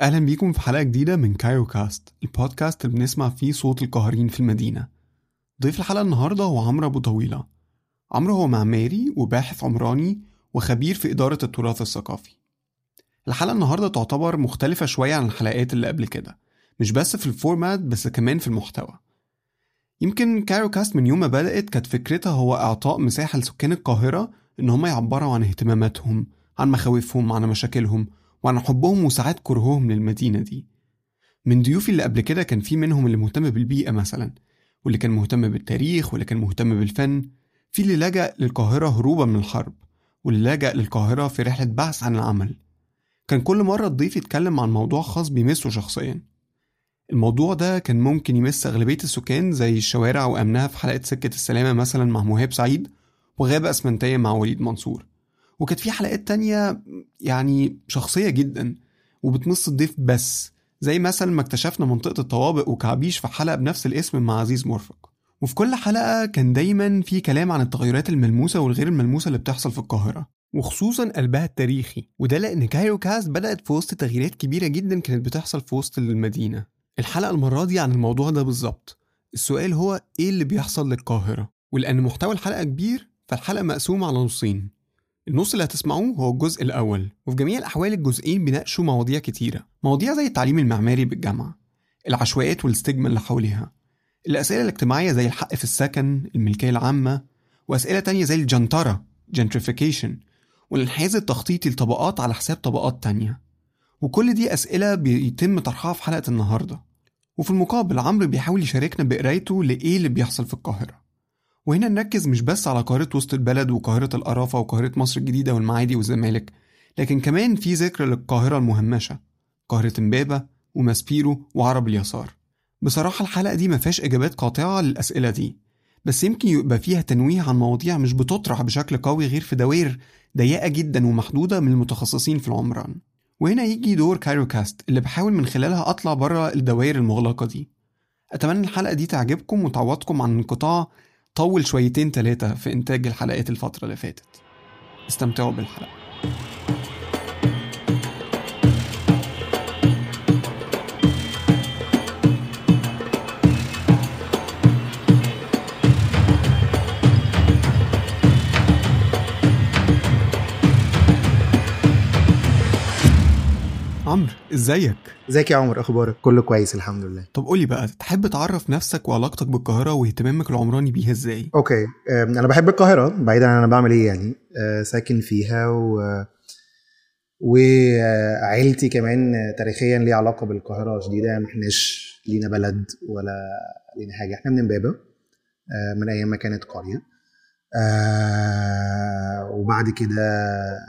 أهلا بيكم في حلقة جديدة من كايرو كاست البودكاست اللي بنسمع فيه صوت القاهرين في المدينة ضيف الحلقة النهاردة هو عمرو أبو طويلة عمرو هو معماري وباحث عمراني وخبير في إدارة التراث الثقافي الحلقة النهاردة تعتبر مختلفة شوية عن الحلقات اللي قبل كده مش بس في الفورمات بس كمان في المحتوى يمكن كايرو كاست من يوم ما بدأت كانت فكرتها هو إعطاء مساحة لسكان القاهرة إن هم يعبروا عن اهتماماتهم عن مخاوفهم عن مشاكلهم وعن حبهم وساعات كرههم للمدينة دي من ضيوفي اللي قبل كده كان في منهم اللي مهتم بالبيئة مثلا واللي كان مهتم بالتاريخ واللي كان مهتم بالفن في اللي لجأ للقاهرة هروبا من الحرب واللي لجأ للقاهرة في رحلة بحث عن العمل كان كل مرة الضيف يتكلم عن موضوع خاص بيمسه شخصيا الموضوع ده كان ممكن يمس أغلبية السكان زي الشوارع وأمنها في حلقة سكة السلامة مثلا مع مهاب سعيد وغابة أسمنتية مع وليد منصور وكانت في حلقات تانية يعني شخصية جدا وبتمس الضيف بس زي مثلا ما اكتشفنا منطقة الطوابق وكعبيش في حلقة بنفس الاسم مع عزيز مرفق وفي كل حلقة كان دايما في كلام عن التغيرات الملموسة والغير الملموسة اللي بتحصل في القاهرة وخصوصا قلبها التاريخي وده لأن كايرو كاست بدأت في وسط تغييرات كبيرة جدا كانت بتحصل في وسط المدينة الحلقة المرة دي عن الموضوع ده بالظبط السؤال هو ايه اللي بيحصل للقاهرة ولأن محتوى الحلقة كبير فالحلقة مقسومة على نصين النص اللي هتسمعوه هو الجزء الأول وفي جميع الأحوال الجزئين بيناقشوا مواضيع كتيرة مواضيع زي التعليم المعماري بالجامعة العشوائيات والستيجما اللي حواليها الأسئلة الاجتماعية زي الحق في السكن الملكية العامة وأسئلة تانية زي الجنترة gentrification والانحياز التخطيطي لطبقات على حساب طبقات تانية وكل دي أسئلة بيتم طرحها في حلقة النهاردة وفي المقابل عمرو بيحاول يشاركنا بقرايته لإيه اللي بيحصل في القاهرة وهنا نركز مش بس على قاهرة وسط البلد وقاهرة القرافة وقاهرة مصر الجديدة والمعادي والزمالك لكن كمان في ذكر للقاهرة المهمشة قاهرة امبابة وماسبيرو وعرب اليسار بصراحة الحلقة دي مفيهاش إجابات قاطعة للأسئلة دي بس يمكن يبقى فيها تنويه عن مواضيع مش بتطرح بشكل قوي غير في دوائر ضيقة جدا ومحدودة من المتخصصين في العمران وهنا يجي دور كايروكاست اللي بحاول من خلالها أطلع بره الدوائر المغلقة دي أتمنى الحلقة دي تعجبكم وتعوضكم عن انقطاع طول شويتين تلاتة في إنتاج الحلقات الفترة اللي فاتت استمتعوا بالحلقة عمرو ازيك ازيك يا عمر اخبارك كله كويس الحمد لله طب قولي بقى تحب تعرف نفسك وعلاقتك بالقاهرة واهتمامك العمراني بيها ازاي اوكي أم، انا بحب القاهره بعيدا عن انا بعمل ايه يعني أه، ساكن فيها و وعيلتي كمان تاريخيا ليها علاقه بالقاهره شديده ما احناش لينا بلد ولا لينا حاجه احنا من امبابه أه، من ايام ما كانت قريه أه، وبعد كده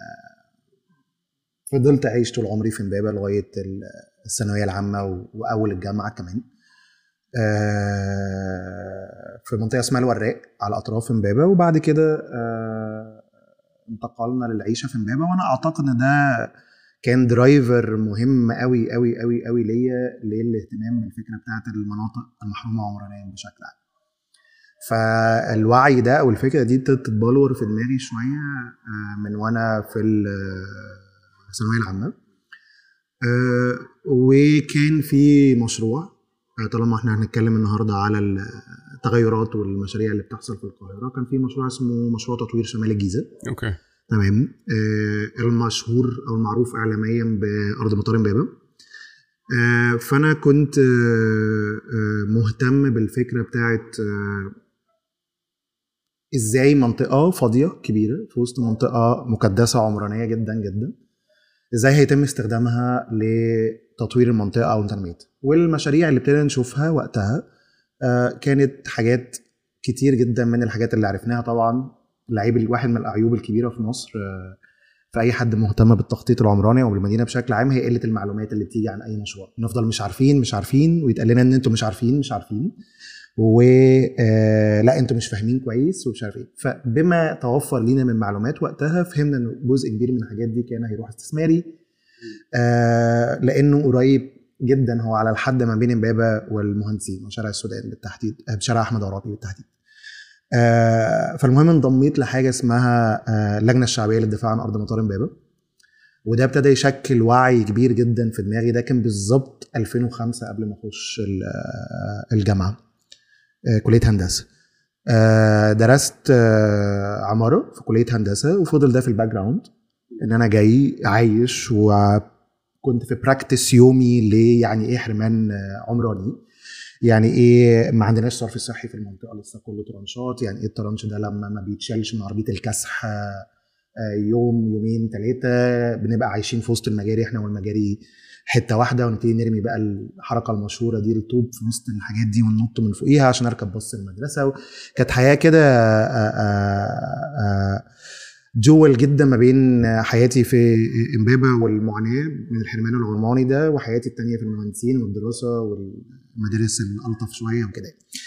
فضلت اعيش طول عمري في امبابه لغايه الثانويه العامه و- واول الجامعه كمان آه، في منطقه اسمها الوراق على اطراف امبابه وبعد كده آه، انتقلنا للعيشه في امبابه وانا اعتقد ان ده كان درايفر مهم قوي قوي قوي قوي ليا للاهتمام بالفكره بتاعت المناطق المحرومه عمرانيا بشكل عام فالوعي ده او الفكره دي ابتدت تتبلور في دماغي شويه آه، من وانا في ال- الثانويه العامه آه، وكان في مشروع آه، طالما احنا هنتكلم النهارده على التغيرات والمشاريع اللي بتحصل في القاهره كان في مشروع اسمه مشروع تطوير شمال الجيزه اوكي تمام آه، المشهور او المعروف اعلاميا بارض مطار امبابه آه، فانا كنت آه، آه، مهتم بالفكره بتاعت آه، ازاي منطقه فاضيه كبيره في وسط منطقه مكدسه عمرانيه جدا جدا ازاي هيتم استخدامها لتطوير المنطقه او تنميتها والمشاريع اللي ابتدينا نشوفها وقتها آه، كانت حاجات كتير جدا من الحاجات اللي عرفناها طبعا العيب الواحد من الاعيوب الكبيره في مصر آه، في اي حد مهتم بالتخطيط العمراني او بالمدينه بشكل عام هي قله المعلومات اللي بتيجي عن اي مشروع نفضل مش عارفين مش عارفين ويتقال لنا ان انتوا مش عارفين مش عارفين و آه، لا انتوا مش فاهمين كويس ومش عارف ايه فبما توفر لينا من معلومات وقتها فهمنا ان جزء كبير من الحاجات دي كان هيروح استثماري آه، لانه قريب جدا هو على الحد ما بين امبابه والمهندسين وشارع السودان بالتحديد آه، شارع احمد عرابي بالتحديد آه، فالمهم انضميت لحاجه اسمها آه، اللجنه الشعبيه للدفاع عن ارض مطار امبابه وده ابتدى يشكل وعي كبير جدا في دماغي ده كان بالظبط 2005 قبل ما اخش ال- آه، الجامعه آه، كليه هندسه آه، درست آه، عماره في كليه هندسه وفضل ده في الباك جراوند ان انا جاي عايش وكنت في براكتس يومي ليه يعني ايه حرمان آه، عمراني يعني ايه ما عندناش صرف صحي في المنطقه لسه كله ترانشات يعني ايه الترانش ده لما ما بيتشالش من عربيه الكسح آه، آه، يوم يومين ثلاثه بنبقى عايشين في وسط المجاري احنا والمجاري حته واحده ونبتدي نرمي بقى الحركه المشهوره دي الطوب في وسط الحاجات دي وننط من فوقيها عشان اركب باص المدرسه كانت حياه كده آه، آه، آه، جول جدا ما بين حياتي في امبابه والمعاناه من الحرمان العمراني ده وحياتي التانية في المهندسين والدراسه والمدارس الالطف شويه وكده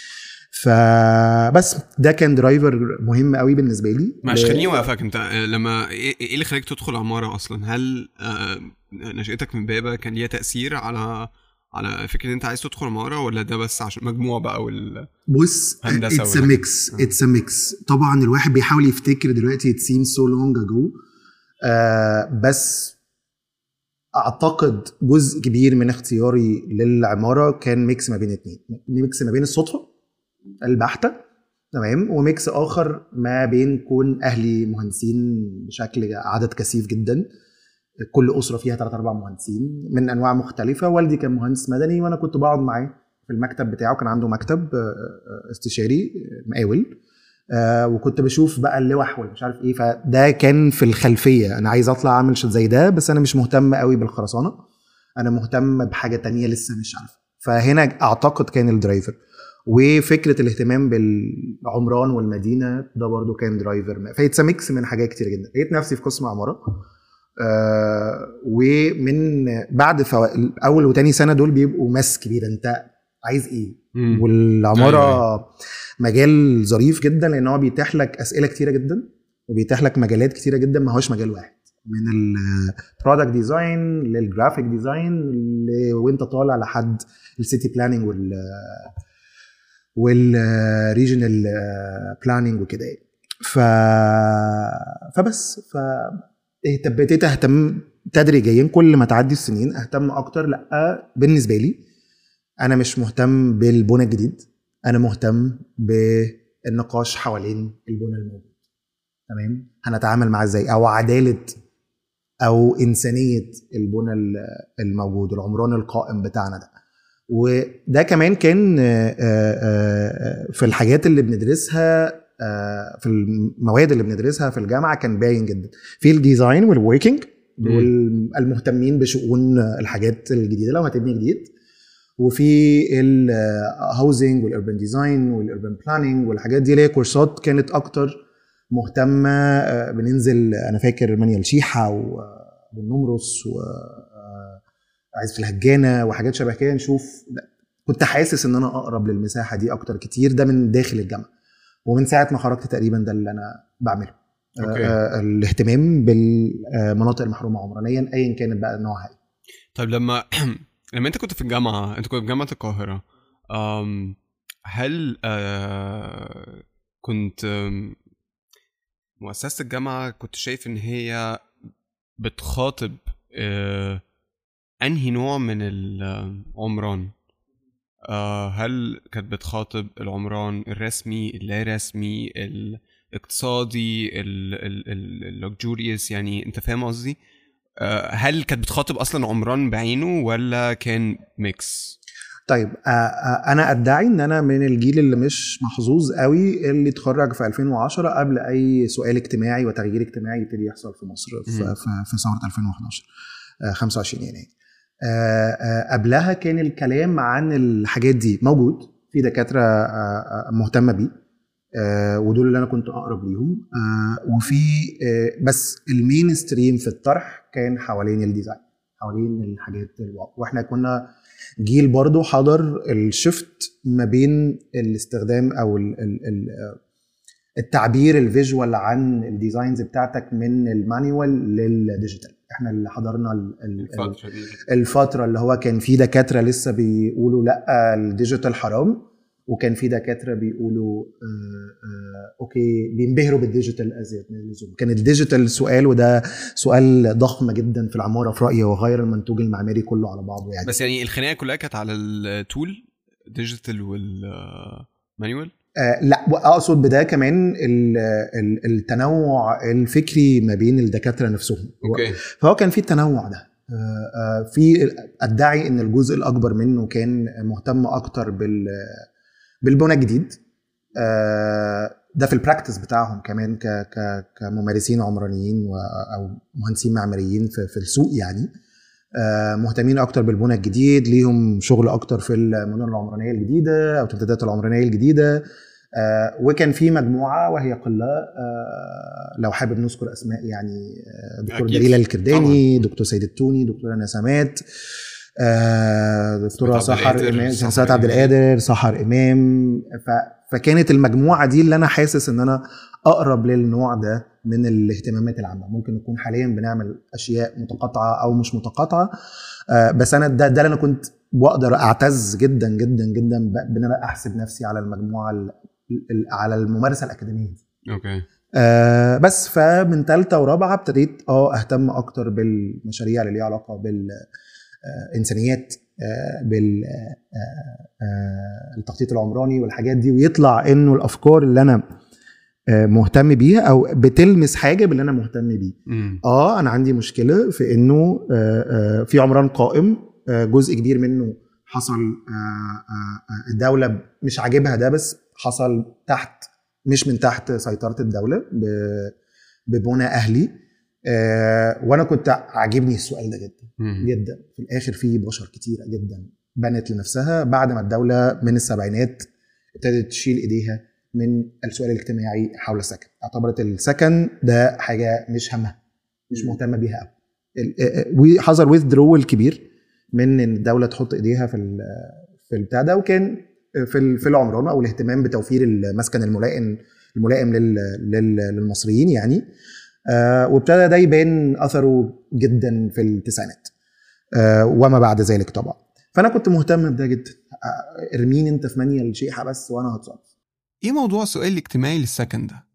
فبس ده كان درايفر مهم قوي بالنسبه لي معلش ل- خليني اوقفك انت آه، لما ايه إيه اللي خلاك تدخل عماره اصلا هل آه، نشأتك من بابا كان ليها تأثير على على فكره ان انت عايز تدخل عماره ولا ده بس عشان مجموع بقى وال بص هندسة اتس ا ولا- ميكس اتس ا ميكس طبعا الواحد بيحاول يفتكر دلوقتي ات سيم سو لونج اجو بس اعتقد جزء كبير من اختياري للعماره كان ميكس ما بين اتنين ميكس ما بين الصدفه البحته تمام وميكس اخر ما بين كون اهلي مهندسين بشكل عدد كثيف جدا كل اسره فيها ثلاث اربع مهندسين من انواع مختلفه والدي كان مهندس مدني وانا كنت بقعد معاه في المكتب بتاعه كان عنده مكتب آه، آه، استشاري آه، مقاول آه، وكنت بشوف بقى اللوح والمش عارف ايه فده كان في الخلفيه انا عايز اطلع اعمل شيء زي ده بس انا مش مهتم قوي بالخرسانه انا مهتم بحاجه تانية لسه مش عارف فهنا اعتقد كان الدرايفر وفكره الاهتمام بالعمران والمدينه ده برضو كان درايفر فايتس ميكس من حاجات كتير جدا لقيت نفسي في قسم عماره آه ومن بعد فو... اول وتاني سنه دول بيبقوا ماس كبيره انت عايز ايه مم. والعماره أيوة، مجال ظريف جدا لان هو بيتيح لك اسئله كتيره جدا وبيتيح لك مجالات كتيره جدا ما هوش مجال واحد من البرودكت ديزاين للجرافيك ديزاين ل- وانت طالع لحد السيتي بلاننج وال والريجنال بلاننج وكده يعني. ف فبس ف اهت- ابتديت اهتم تدريجيا كل ما تعدي السنين اهتم اكتر لا بالنسبه لي انا مش مهتم بالبنى الجديد انا مهتم بالنقاش حوالين البنى الموجود تمام هنتعامل معاه ازاي او عداله او انسانيه البنى ال- الموجود العمران القائم بتاعنا ده وده كمان كان آه، آه، آه، في الحاجات اللي بندرسها آه، في المواد اللي بندرسها في الجامعه كان باين جدا في الديزاين والوركينج دول المهتمين بشؤون الحاجات الجديده لو هتبني جديد وفي الهاوزنج والاربن ديزاين والاربن بلاننج والحاجات دي اللي هي كورسات كانت اكتر مهتمه آه، بننزل انا فاكر مانيال شيحه و- والنمرس و آه، عزف الهجانه وحاجات شبه كده نشوف لا، كنت حاسس ان انا اقرب للمساحه دي اكتر كتير ده من داخل الجامعه ومن ساعه ما خرجت تقريبا ده اللي انا بعمله أوكي. آه، آه، الاهتمام بالمناطق المحرومه عمرانيا ايا كانت بقى نوعها ايه طيب لما لما انت كنت في الجامعه انت كنت في جامعه القاهره أم هل آه كنت أم، مؤسسه الجامعه كنت شايف ان هي بتخاطب آه انهي نوع من العمران آه هل كانت بتخاطب العمران الرسمي اللا رسمي الاقتصادي اللوكجوريوس يعني انت فاهم قصدي آه، هل كانت بتخاطب اصلا عمران بعينه ولا كان ميكس طيب آه، آه، انا ادعي ان انا من الجيل اللي مش محظوظ قوي اللي اتخرج في 2010 قبل اي سؤال اجتماعي وتغيير اجتماعي يبتدي يحصل في مصر في, مم. في, في ثوره 2011 آه، 25 يناير آه، آه، قبلها كان الكلام عن الحاجات دي موجود في دكاتره آه، آه، مهتمه بيه آه، ودول اللي انا كنت اقرب ليهم آه، وفي آه، بس المين ستريم في الطرح كان حوالين الديزاين حوالين الحاجات الواو واحنا كنا جيل برضو حضر الشفت ما بين الاستخدام او ال ال ال التعبير الفيجوال عن الديزاينز بتاعتك من المانيوال للديجيتال احنا اللي حضرنا ال ال ال الفتره دي الفتره اللي هو كان في دكاتره لسه بيقولوا لا الديجيتال حرام وكان في دكاتره بيقولوا آه آه اوكي بينبهروا بالديجيتال ازيد من اللزوم كان الديجيتال سؤال وده سؤال ضخم جدا في العماره في رايي وغير المنتوج المعماري كله على بعضه يعني بس يعني الخناقه كلها كانت على التول ديجيتال والمانيوال آه لا اقصد بده كمان ال- ال- التنوع الفكري ما بين الدكاتره نفسهم اوكي فهو كان في التنوع ده آه، آه، في ادعي ان الجزء الاكبر منه كان مهتم اكتر بال بالبنى الجديد آه، ده في البراكتس بتاعهم كمان ك ك كممارسين عمرانيين و- او مهندسين معماريين في, في السوق يعني آه، مهتمين اكتر بالبنى الجديد ليهم شغل اكتر في المدن العمرانيه الجديده او التمديدات العمرانيه الجديده آه، وكان في مجموعه وهي قله آه، لو حابب نذكر اسماء يعني آه، دكتور أكيد. دليله الكرداني طبعاً. دكتور سيد التوني دكتوره نسمات آه، دكتوره سمات عبد سحر القادر، امام سحر سمات عبد إمام. القادر سحر امام ف... فكانت المجموعه دي اللي انا حاسس ان انا اقرب للنوع ده من الاهتمامات العامه ممكن نكون حاليا بنعمل اشياء متقاطعه او مش متقاطعه آه، بس انا ده, ده اللي انا كنت بقدر اعتز جدا جدا جدا ب- بان انا احسب نفسي على المجموعه ال- ال- على الممارسه الاكاديميه دي اوكي آه بس فمن ثالثه ورابعه ابتديت اه اهتم اكتر بالمشاريع اللي ليها علاقه بالانسانيات آه بالتخطيط العمراني والحاجات دي ويطلع انه الافكار اللي انا آه مهتم بيها او بتلمس حاجه باللي انا مهتم بيه امم اه انا عندي مشكله في انه آه، آه، في عمران قائم آه، جزء كبير منه حصل آه، آه، آه، الدوله مش عاجبها ده بس حصل تحت مش من تحت سيطره الدوله ب- ببنى اهلي آه، وانا كنت عاجبني السؤال ده جدا جدا في الاخر في بشر كتيره جدا بنت لنفسها بعد ما الدوله من السبعينات ابتدت تشيل ايديها من السؤال الاجتماعي حول السكن اعتبرت السكن ده حاجه مش همها مش مهتمه بيها قوي وحصل ويذرول كبير من ان الدوله تحط ايديها في ال- في البتاع ده وكان في ال- في العمران او الاهتمام بتوفير المسكن الملائم الملائم لل- لل- للمصريين يعني آه، وابتدى ده يبان اثره جدا في التسعينات آه، وما بعد ذلك طبعا فانا كنت مهتم بده جدا آه، ارميني انت في منيا الشيحه بس وانا هتصرف ايه موضوع السؤال الاجتماعي للسكن ده؟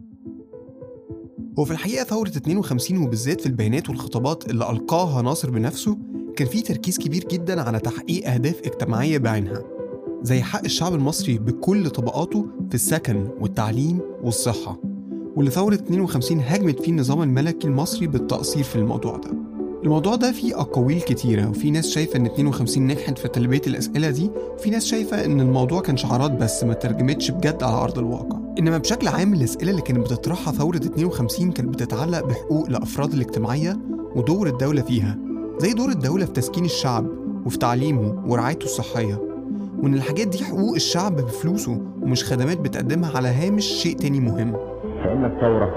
هو في الحقيقة ثورة 52 وبالذات في البيانات والخطابات اللي ألقاها ناصر بنفسه كان في تركيز كبير جدا على تحقيق أهداف اجتماعية بعينها زي حق الشعب المصري بكل طبقاته في السكن والتعليم والصحة واللي ثورة 52 هاجمت فيه النظام الملكي المصري بالتقصير في الموضوع ده الموضوع ده فيه أقاويل كتيرة وفي ناس شايفة إن 52 نجحت في تلبية الأسئلة دي وفي ناس شايفة إن الموضوع كان شعارات بس ما ترجمتش بجد على أرض الواقع إنما بشكل عام الأسئلة اللي كانت بتطرحها ثورة 52 كانت بتتعلق بحقوق الأفراد الاجتماعية ودور الدولة فيها زي دور الدولة في تسكين الشعب وفي تعليمه ورعايته الصحية وإن الحاجات دي حقوق الشعب بفلوسه ومش خدمات بتقدمها على هامش شيء تاني مهم فإن الثورة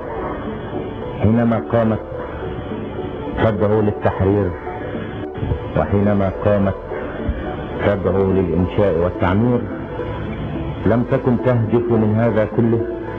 حينما قامت تدعو للتحرير وحينما قامت تدعو للإنشاء والتعمير لم تكن تهدف من هذا كله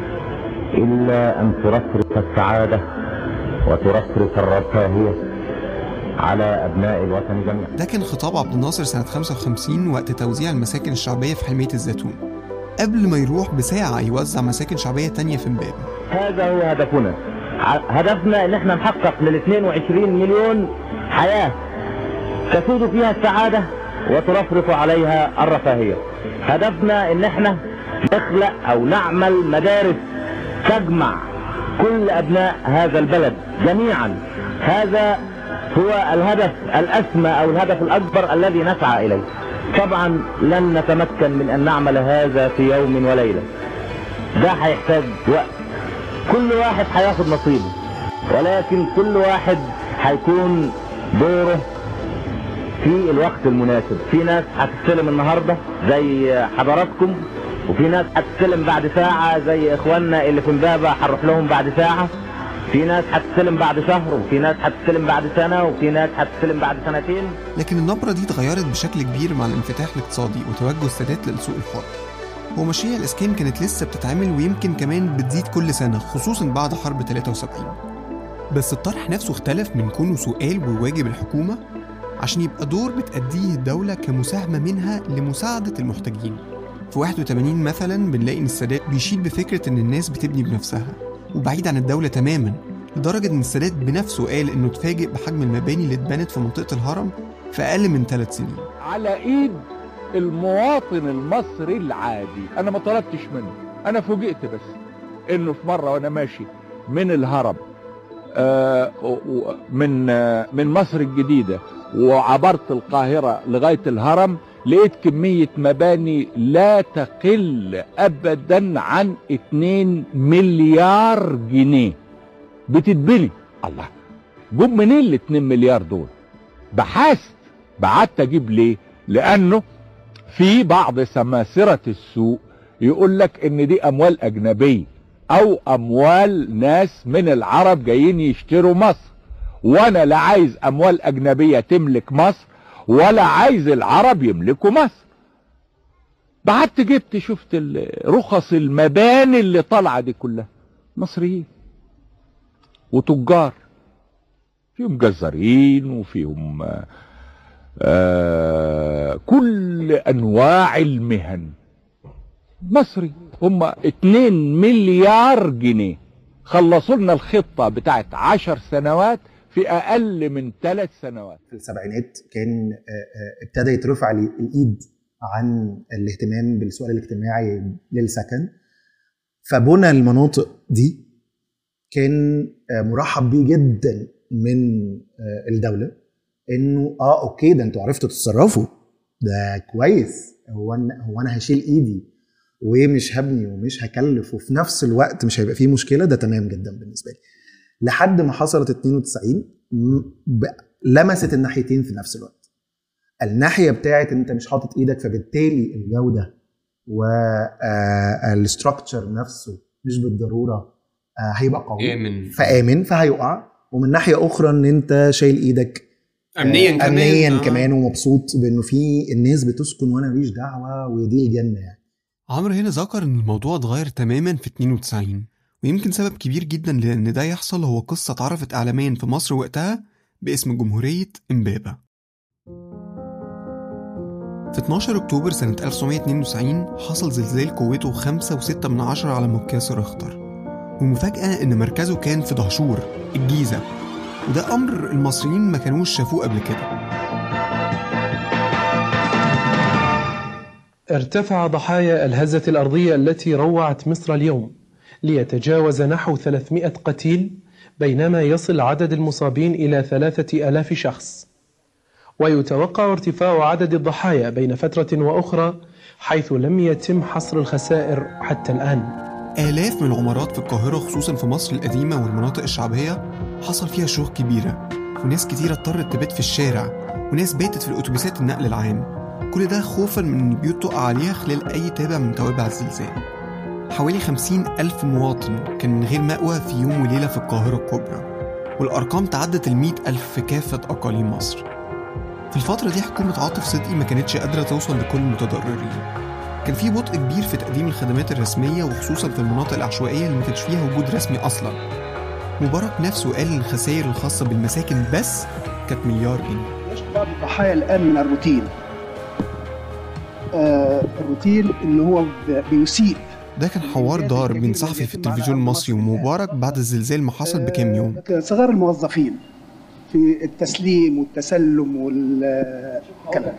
إلا أن ترفرف السعادة وترفرف الرفاهية على أبناء الوطن جميعا ده كان خطاب عبد الناصر سنة 55 وقت توزيع المساكن الشعبية في حلمية الزيتون قبل ما يروح بساعة يوزع مساكن شعبية تانية في امبابة هذا هو هدفنا ع- هدفنا ان احنا نحقق لل 22 مليون حياة تسود فيها السعادة وترفرف عليها الرفاهية هدفنا ان احنا نخلق او نعمل مدارس تجمع كل ابناء هذا البلد جميعا هذا هو الهدف الاسمى او الهدف الاكبر الذي نسعى اليه طبعا لن نتمكن من ان نعمل هذا في يوم وليله ده هيحتاج وقت كل واحد هياخد نصيبه ولكن كل واحد هيكون دوره في الوقت المناسب في ناس هتستلم النهارده زي حضراتكم وفي ناس هتستلم بعد ساعة زي اخواننا اللي في امبابة هنروح لهم بعد ساعة في ناس هتستلم بعد شهر وفي ناس هتستلم بعد سنة وفي ناس هتستلم بعد سنتين لكن النبرة دي اتغيرت بشكل كبير مع الانفتاح الاقتصادي وتوجه السادات للسوق الحر هو مشاريع الإسكان كانت لسه بتتعمل ويمكن كمان بتزيد كل سنة خصوصا بعد حرب 73 بس الطرح نفسه اختلف من كونه سؤال وواجب الحكومة عشان يبقى دور بتأديه الدولة كمساهمة منها لمساعدة المحتاجين في 81 مثلا بنلاقي إن السادات بيشيد بفكرة إن الناس بتبني بنفسها وبعيد عن الدولة تماما لدرجة إن السادات بنفسه قال إنه اتفاجئ بحجم المباني اللي اتبنت في منطقة الهرم في أقل من ثلاث سنين على ايد المواطن المصري العادي انا ما طلبتش منه انا فوجئت بس انه في مره وانا ماشي من الهرم آه و- و- من آه من مصر الجديده وعبرت القاهره لغايه الهرم لقيت كميه مباني لا تقل ابدا عن 2 مليار جنيه بتتبني الله جم منين ال 2 مليار دول بحثت بعدت اجيب ليه لانه في بعض سماسرة السوق يقول لك ان دي اموال اجنبية او اموال ناس من العرب جايين يشتروا مصر وانا لا عايز اموال اجنبية تملك مصر ولا عايز العرب يملكوا مصر بعدت جبت شفت ال- رخص المباني اللي طالعة دي كلها مصريين وتجار فيهم جزارين وفيهم آه، آه كل انواع المهن مصري هم 2 مليار جنيه خلصوا لنا الخطه بتاعت 10 سنوات في اقل من ثلاث سنوات في السبعينات كان آه، آه، ابتدى يترفع ال- الايد عن الاهتمام بالسؤال الاجتماعي للسكن فبنى المناطق دي كان آه، مرحب بيه جدا من آه، الدوله انه اه اوكي ده انتوا عرفتوا تتصرفوا ده كويس هو انا هو انا هشيل ايدي ومش هبني ومش هكلف وفي نفس الوقت مش هيبقى فيه مشكله ده تمام جدا بالنسبه لي لحد ما حصلت 92 م- ب- لمست الناحيتين في نفس الوقت الناحيه بتاعت انت مش حاطط ايدك فبالتالي الجوده والستراكشر نفسه مش بالضروره آه، هيبقى قوي آمن فامن فهيقع ومن ناحيه اخرى ان انت شايل ايدك أمنيا آه، كمان امنيا آه. كمان ومبسوط بانه في الناس بتسكن وانا ماليش دعوه ودي الجنه يعني عمرو هنا ذكر ان الموضوع اتغير تماما في 92 ويمكن سبب كبير جدا لان ده يحصل هو قصة اتعرفت اعلاميا في مصر وقتها باسم جمهورية امبابة في 12 اكتوبر سنة 1992 حصل زلزال قوته 5.6 من عشرة على مقياس ريختر والمفاجأة ان مركزه كان في دهشور الجيزة وده امر المصريين ما كانوش شافوه قبل كده ارتفع ضحايا الهزة الأرضية التي روعت مصر اليوم ليتجاوز نحو 300 قتيل بينما يصل عدد المصابين إلى ثلاثة ألاف شخص ويتوقع ارتفاع عدد الضحايا بين فترة وأخرى حيث لم يتم حصر الخسائر حتى الآن آلاف من العمارات في القاهرة خصوصا في مصر القديمة والمناطق الشعبية حصل فيها شروخ كبيرة وناس كتيرة اضطرت تبات في الشارع وناس باتت في الأتوبيسات النقل العام كل ده خوفا من إن البيوت تقع عليها خلال أي تابع من توابع الزلزال حوالي خمسين ألف مواطن كان من غير مأوى في يوم وليلة في القاهرة الكبرى والأرقام تعدت المئة ألف في كافة أقاليم مصر في الفترة دي حكومة عاطف صدقي ما كانتش قادرة توصل لكل المتضررين كان في بطء كبير في تقديم الخدمات الرسمية وخصوصا في المناطق العشوائية اللي ما كانش فيها وجود رسمي أصلا مبارك نفسه قال إن الخسائر الخاصة بالمساكن بس كانت مليار جنيه يشكو بعض الضحايا الان من الروتين آه الروتين اللي هو ب- بيسيء ده كان حوار دار بين صحفي في التلفزيون المصري ومبارك بعد الزلزال ما حصل بكام يوم آه، صغار الموظفين في التسليم والتسلم والكلام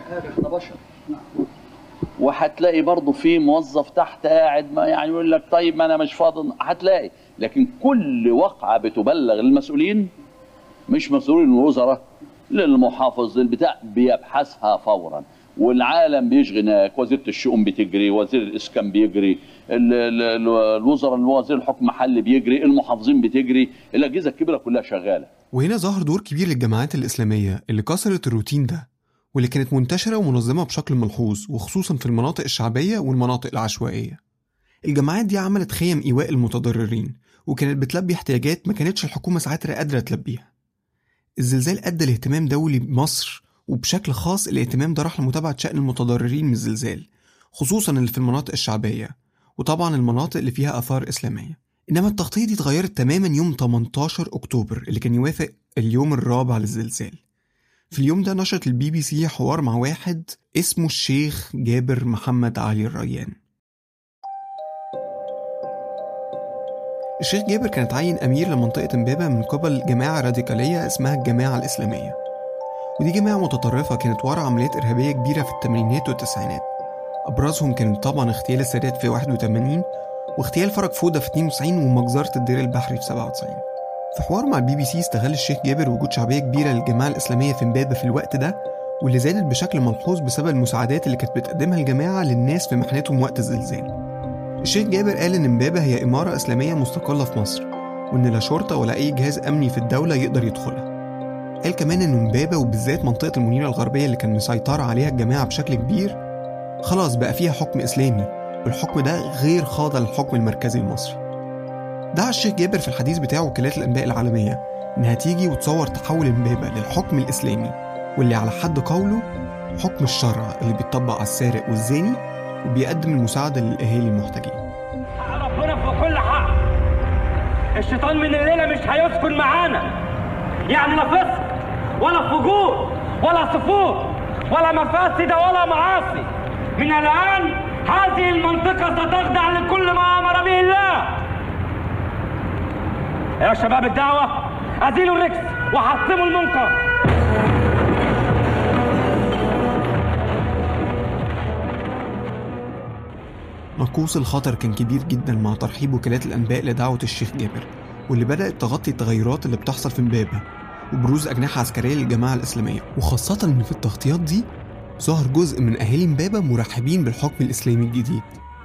وهتلاقي برضه في موظف تحت قاعد ما يعني يقول لك طيب ما انا مش فاضي هتلاقي لكن كل وقعه بتبلغ للمسؤولين مش مسؤولين الوزراء للمحافظ للبتاع بيبحثها فورا والعالم بيشغل هناك وزيره الشؤون بتجري وزير الاسكان بيجري ال- ال- ال- الوزراء وزير الحكم محلي بيجري المحافظين بتجري الاجهزه الكبيره كلها شغاله وهنا ظهر دور كبير للجماعات الإسلامية اللي كسرت الروتين ده واللي كانت منتشرة ومنظمة بشكل ملحوظ وخصوصا في المناطق الشعبية والمناطق العشوائية الجماعات دي عملت خيم إيواء المتضررين وكانت بتلبي احتياجات ما كانتش الحكومة ساعتها قادرة تلبيها الزلزال أدى لاهتمام دولي بمصر وبشكل خاص الاهتمام ده راح لمتابعة شأن المتضررين من الزلزال خصوصا اللي في المناطق الشعبية وطبعا المناطق اللي فيها آثار إسلامية إنما التغطية دي اتغيرت تماما يوم 18 أكتوبر اللي كان يوافق اليوم الرابع للزلزال في اليوم ده نشرت البي بي سي حوار مع واحد اسمه الشيخ جابر محمد علي الريان الشيخ جابر كان اتعين أمير لمنطقة إمبابة من قبل جماعة راديكالية اسمها الجماعة الإسلامية ودي جماعة متطرفة كانت ورا عمليات إرهابية كبيرة في الثمانينات والتسعينات أبرزهم كان طبعا اغتيال السادات في 81 واغتيال فرج فودة في 92 ومجزرة الدير البحري في 97 في حوار مع البي بي سي استغل الشيخ جابر وجود شعبية كبيرة للجماعة الإسلامية في إمبابة في الوقت ده واللي زادت بشكل ملحوظ بسبب المساعدات اللي كانت بتقدمها الجماعة للناس في محنتهم وقت الزلزال الشيخ جابر قال إن إمبابة هي إمارة إسلامية مستقلة في مصر وإن لا شرطة ولا أي جهاز أمني في الدولة يقدر يدخلها قال كمان إن إمبابة وبالذات منطقة المنيرة الغربية اللي كان مسيطرة عليها الجماعة بشكل كبير خلاص بقى فيها حكم إسلامي والحكم ده غير خاضع للحكم المركزي المصري دعا الشيخ جابر في الحديث بتاعه وكالات الأنباء العالمية إنها تيجي وتصور تحول إمبابة للحكم الإسلامي واللي على حد قوله حكم الشرع اللي بيطبق على السارق والزاني وبيقدم المساعدة للأهالي المحتاجين ربنا في كل حق الشيطان من الليلة مش هيسكن معانا يعني لا فسق ولا فجور ولا صفور ولا مفاسد ولا معاصي من الآن هذه المنطقة ستخضع لكل ما أمر به الله يا شباب الدعوة أزيلوا الرجس وحطموا المنكر ناقوس الخطر كان كبير جدا مع ترحيب وكالات الأنباء لدعوة الشيخ جابر واللي بدأت تغطي التغيرات اللي بتحصل في إمبابة وبروز أجنحة عسكرية للجماعة الإسلامية وخاصة إن في التغطيات دي ظهر جزء من أهالي إمبابة مرحبين بالحكم الإسلامي الجديد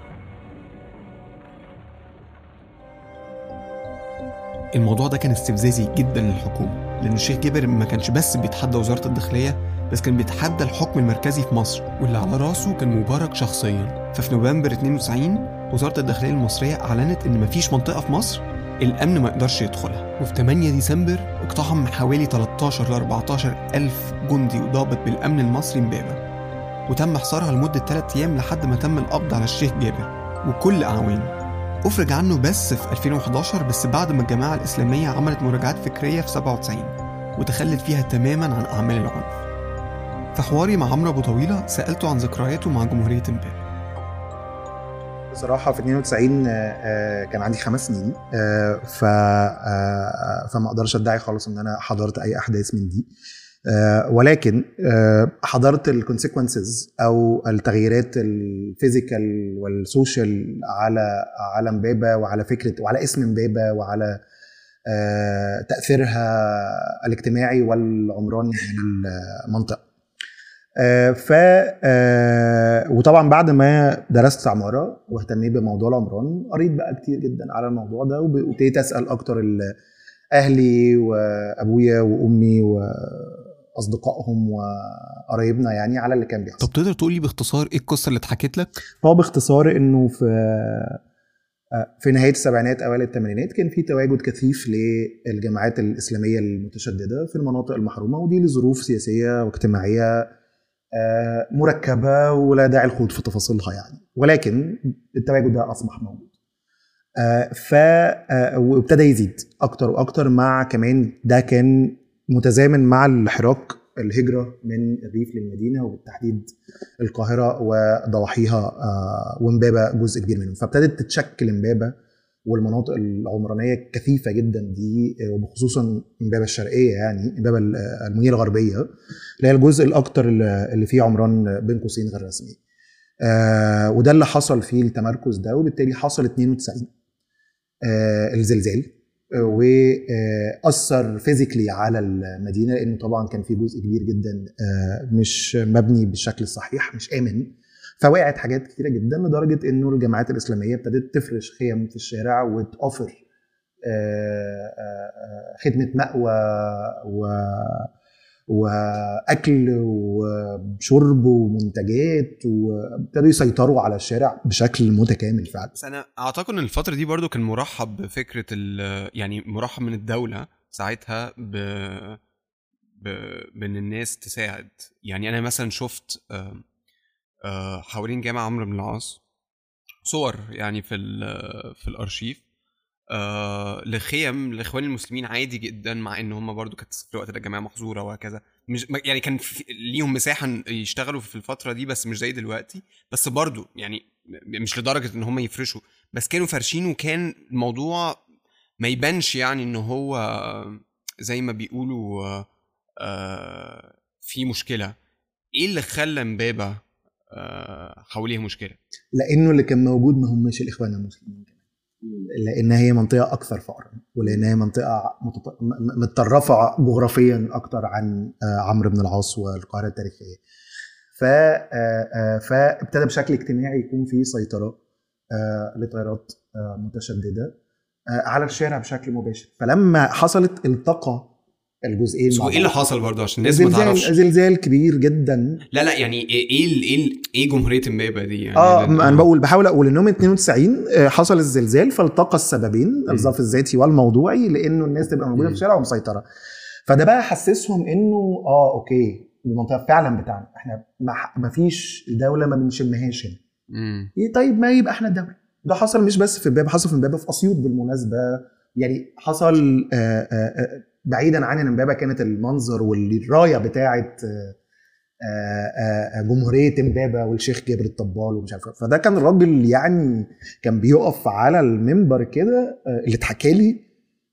الموضوع ده كان استفزازي جدا للحكومة لأن الشيخ جابر ما كانش بس بيتحدى وزارة الداخلية بس كان بيتحدى الحكم المركزي في مصر واللي على راسه كان مبارك شخصيا ففي نوفمبر 92 وزارة الداخلية المصرية أعلنت إن مفيش منطقة في مصر الأمن ما يقدرش يدخلها وفي 8 ديسمبر اقتحم حوالي 13 ل 14 ألف جندي وضابط بالأمن المصري إمبابة وتم حصارها لمدة 3 أيام لحد ما تم القبض على الشيخ جابر وكل أعوانه أفرج عنه بس في 2011 بس بعد ما الجماعة الإسلامية عملت مراجعات فكرية في 97 وتخلت فيها تماما عن أعمال العنف في حواري مع عمرو أبو طويلة سألته عن ذكرياته مع جمهورية إمبابة بصراحة في 92 آه، آه، كان عندي خمس سنين آه، ف آه، فما اقدرش ادعي خالص ان انا حضرت اي احداث من دي آه، ولكن آه، حضرت الكونسيكونسز او التغييرات الفيزيكال والسوشيال على على امبابه وعلى فكره وعلى اسم امبابه وعلى آه، تاثيرها الاجتماعي والعمراني على المنطقه آه، ف آه، وطبعا بعد ما درست عماره واهتميت بموضوع العمران قريت بقى كتير جدا على الموضوع ده وب- وابتديت اسال اكتر ال- اهلي وابويا وامي واصدقائهم وقرايبنا يعني على اللي كان بيحصل طب تقدر تقول لي باختصار إيه القصة اللي اتحكت لك؟ هو باختصار انه في في نهايه السبعينات اوائل الثمانينات كان في تواجد كثيف للجماعات الاسلاميه المتشدده في المناطق المحرومه ودي لظروف سياسيه واجتماعيه آه، مركبه ولا داعي الخوض في تفاصيلها يعني ولكن التواجد ده اصبح موجود آه، ف آه، وابتدى يزيد اكتر واكتر مع كمان ده كان متزامن مع الحراك الهجره من الريف للمدينه وبالتحديد القاهره وضواحيها آه، وامبابه جزء كبير منهم فابتدت تتشكل امبابه والمناطق العمرانيه الكثيفه جدا دي آه، وبخصوصا امبابه الشرقيه يعني امبابه ال- آه، المنيره الغربيه اللي هي الجزء الاكثر اللي فيه عمران بين قوسين غير رسمي آه وده اللي حصل فيه التمركز ده وبالتالي حصل 92 آه الزلزال آه، واثر فيزيكلي على المدينه لانه طبعا كان في جزء كبير جدا آه، مش مبني بالشكل الصحيح مش امن فوقعت حاجات كتيره جدا لدرجه انه الجماعات الاسلاميه ابتدت تفرش خيم في الشارع وتوفر آه، آه، آه، خدمه مأوى و واكل وشرب ومنتجات وابتدوا يسيطروا على الشارع بشكل متكامل فعلا بس انا اعتقد ان الفتره دي برضو كان مرحب بفكره ال- يعني مرحب من الدوله ساعتها ب ب بان الناس تساعد يعني انا مثلا شفت آه، آه، حوالين جامع عمرو بن العاص صور يعني في ال- في الارشيف آه لخيم لاخوان المسلمين عادي جدا مع ان هم برضو كانت في الوقت ده جماعه محظوره وهكذا مش ما- يعني كان في ليهم مساحه إن يشتغلوا في الفتره دي بس مش زي دلوقتي بس برضو يعني م- مش لدرجه ان هم يفرشوا بس كانوا فارشين وكان الموضوع ما يبانش يعني ان هو زي ما بيقولوا آه، آه، في مشكله ايه اللي خلى امبابه آه، حواليه مشكله لانه اللي كان موجود ما هماش الاخوان المسلمين كمان لان هي منطقه اكثر فقرا ولان هي منطقه متط- م- متطرفه جغرافيا اكتر عن آه، عمرو بن العاص والقاهره التاريخيه ف آه، آه، فابتدى بشكل اجتماعي يكون في سيطره آه، لتيارات آه، متشدده آه، على الشارع بشكل مباشر فلما حصلت التقى الجزئين مع وايه اللي بعض. حصل برضه عشان الناس ما زلزال تعرفش زلزال كبير جدا لا لا يعني ايه ايه ال- ايه, ال- إيه جمهوريه امبابه دي يعني اه لأن- انا بقول بحاول اقول انهم 92 آه، حصل الزلزال فالتقى السببين الظرف الذاتي والموضوعي لانه الناس تبقى موجوده في مم. الشارع ومسيطره فده بقى حسسهم انه اه اوكي المنطقه فعلا بتاعنا احنا ما, ما فيش دوله ما بنشمهاش هنا مم. إيه طيب ما يبقى احنا الدوله ده حصل مش بس في امبابه حصل في امبابه في اسيوط بالمناسبه يعني حصل آه، آه، آه، بعيدا عن ان امبابه كانت المنظر والرايه بتاعه آه، آه، آه، جمهوريه امبابه والشيخ جابر الطبال ومش عارف إيه. فده كان راجل يعني كان بيقف على المنبر كده آه، اللي اتحكى لي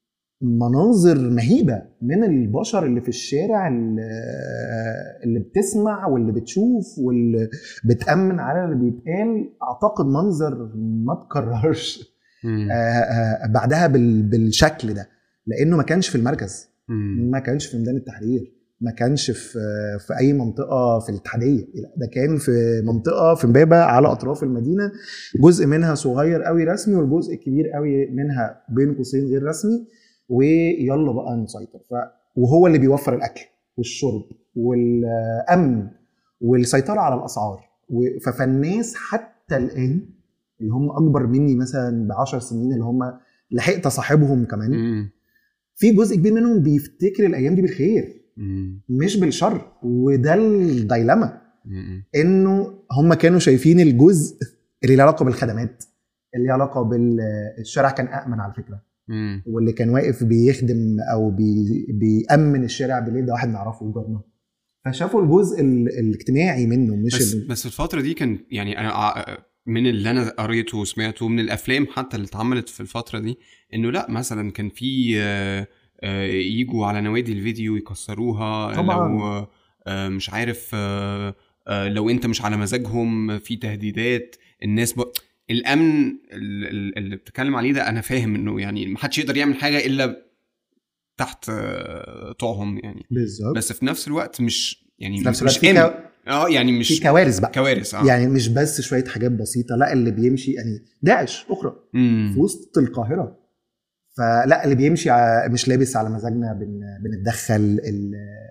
مناظر مهيبه من البشر اللي في الشارع اللي, آه، اللي بتسمع واللي بتشوف واللي بتامن على اللي بيتقال اعتقد منظر ما تكررش مم. آه، آه، بعدها بال- بالشكل ده لانه ما كانش في المركز مم. ما كانش في ميدان التحرير ما كانش في في اي منطقه في الاتحاديه لا، ده كان في منطقه في امبابه على اطراف المدينه جزء منها صغير قوي رسمي والجزء الكبير قوي منها بين قوسين غير رسمي ويلا بقى نسيطر ف وهو اللي بيوفر الاكل والشرب والامن والسيطره على الاسعار و- ف- فالناس حتى الان اللي هم اكبر مني مثلا ب 10 سنين اللي هم لحقت اصاحبهم كمان مم. في جزء كبير منهم بيفتكر الايام دي بالخير مم. مش بالشر وده الديلما مم. انه هم كانوا شايفين الجزء اللي له علاقه بالخدمات اللي له علاقه بالشارع كان امن على فكره مم. واللي كان واقف بيخدم او بي بيامن الشارع بالليل ده واحد نعرفه جارنا فشافوا الجزء ال- الاجتماعي منه مش بس ال- بس الفترة دي كان يعني انا ع- من اللي انا قريته وسمعته من الافلام حتى اللي اتعملت في الفترة دي انه لا مثلا كان في آه، آه، يجوا على نوادي الفيديو يكسروها طبعاً. لو آه، مش عارف آه، آه، لو انت مش على مزاجهم في تهديدات الناس ب... الامن ال- ال- اللي بتتكلم عليه ده انا فاهم انه يعني محدش يقدر يعمل حاجة الا تحت آه، طوعهم يعني بالظبط بس في نفس الوقت مش يعني في نفس مش الوقت في, امن كو... اه يعني مش في كوارث بقى كوارث اه يعني مش بس شويه حاجات بسيطه لا اللي بيمشي يعني داعش اخرى مم. في وسط القاهره فلا اللي بيمشي ع- مش لابس على مزاجنا بن... بنتدخل ال...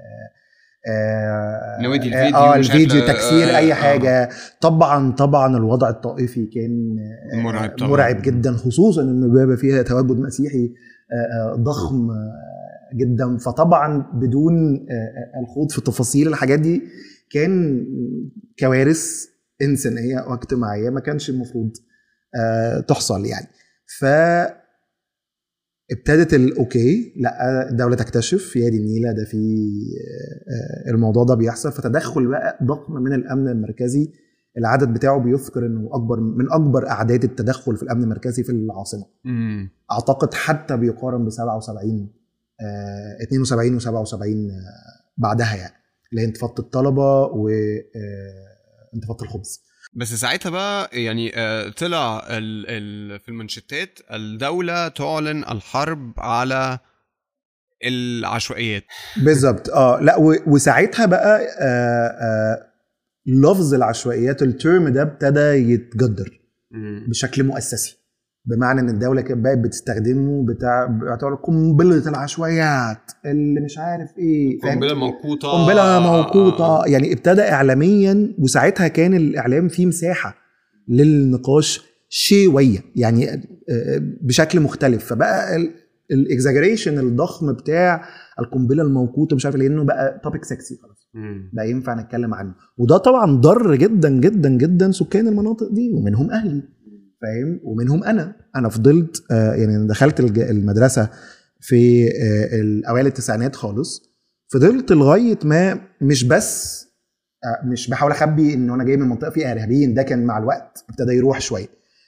آه نوادي آه، الفيديو اه مش عارف الفيديو لا- تكسير آه، اي آه. حاجه طبعا طبعا الوضع الطائفي كان آه، مرعب طبعاً. مرعب جدا خصوصا ان بابا فيها تواجد مسيحي آه، آه، ضخم آه، جدا فطبعا بدون آه، آه، الخوض في تفاصيل الحاجات دي كان كوارث انسانيه واجتماعيه ما كانش المفروض آه، تحصل يعني ف ابتدت الاوكي لا الدوله تكتشف يا دي النيله ده في آه، آه، الموضوع ده بيحصل فتدخل بقى ضخم من الامن المركزي العدد بتاعه بيذكر انه اكبر من اكبر اعداد التدخل في الامن المركزي في العاصمه مم. اعتقد حتى بيقارن ب 77 آه 72 و77 بعدها يعني اللي هي انتفاضه الطلبه وانتفاضه الخبز بس ساعتها بقى يعني آه، طلع ال ال في المنشطات الدولة تعلن الحرب على العشوائيات بالظبط اه لا و- وساعتها بقى آه آه لفظ العشوائيات الترم ده ابتدى يتجدر مم. بشكل مؤسسي بمعنى ان الدوله كانت بقت بتستخدمه بتاع بيعتبر قنبله العشوائيات اللي مش عارف ايه فاهم؟ قنبلة موقوتة قنبله موقوته يعني ابتدى اعلاميا وساعتها كان الاعلام فيه مساحه للنقاش شويه يعني آه، بشكل مختلف فبقى الاكزاجريشن الضخم بتاع القنبله الموقوته مش عارف لانه بقى توبيك سكسي خلاص مم. بقى ينفع نتكلم عنه وده طبعا ضر جدا جدا جدا سكان المناطق دي ومنهم اهلي فاهم ومنهم انا انا فضلت آه، يعني أنا دخلت الج- المدرسه في آه، الاوائل التسعينات خالص فضلت لغايه ما مش بس آه، مش بحاول اخبي ان انا جاي من منطقه فيها ارهابيين ده كان مع الوقت ابتدى يروح شويه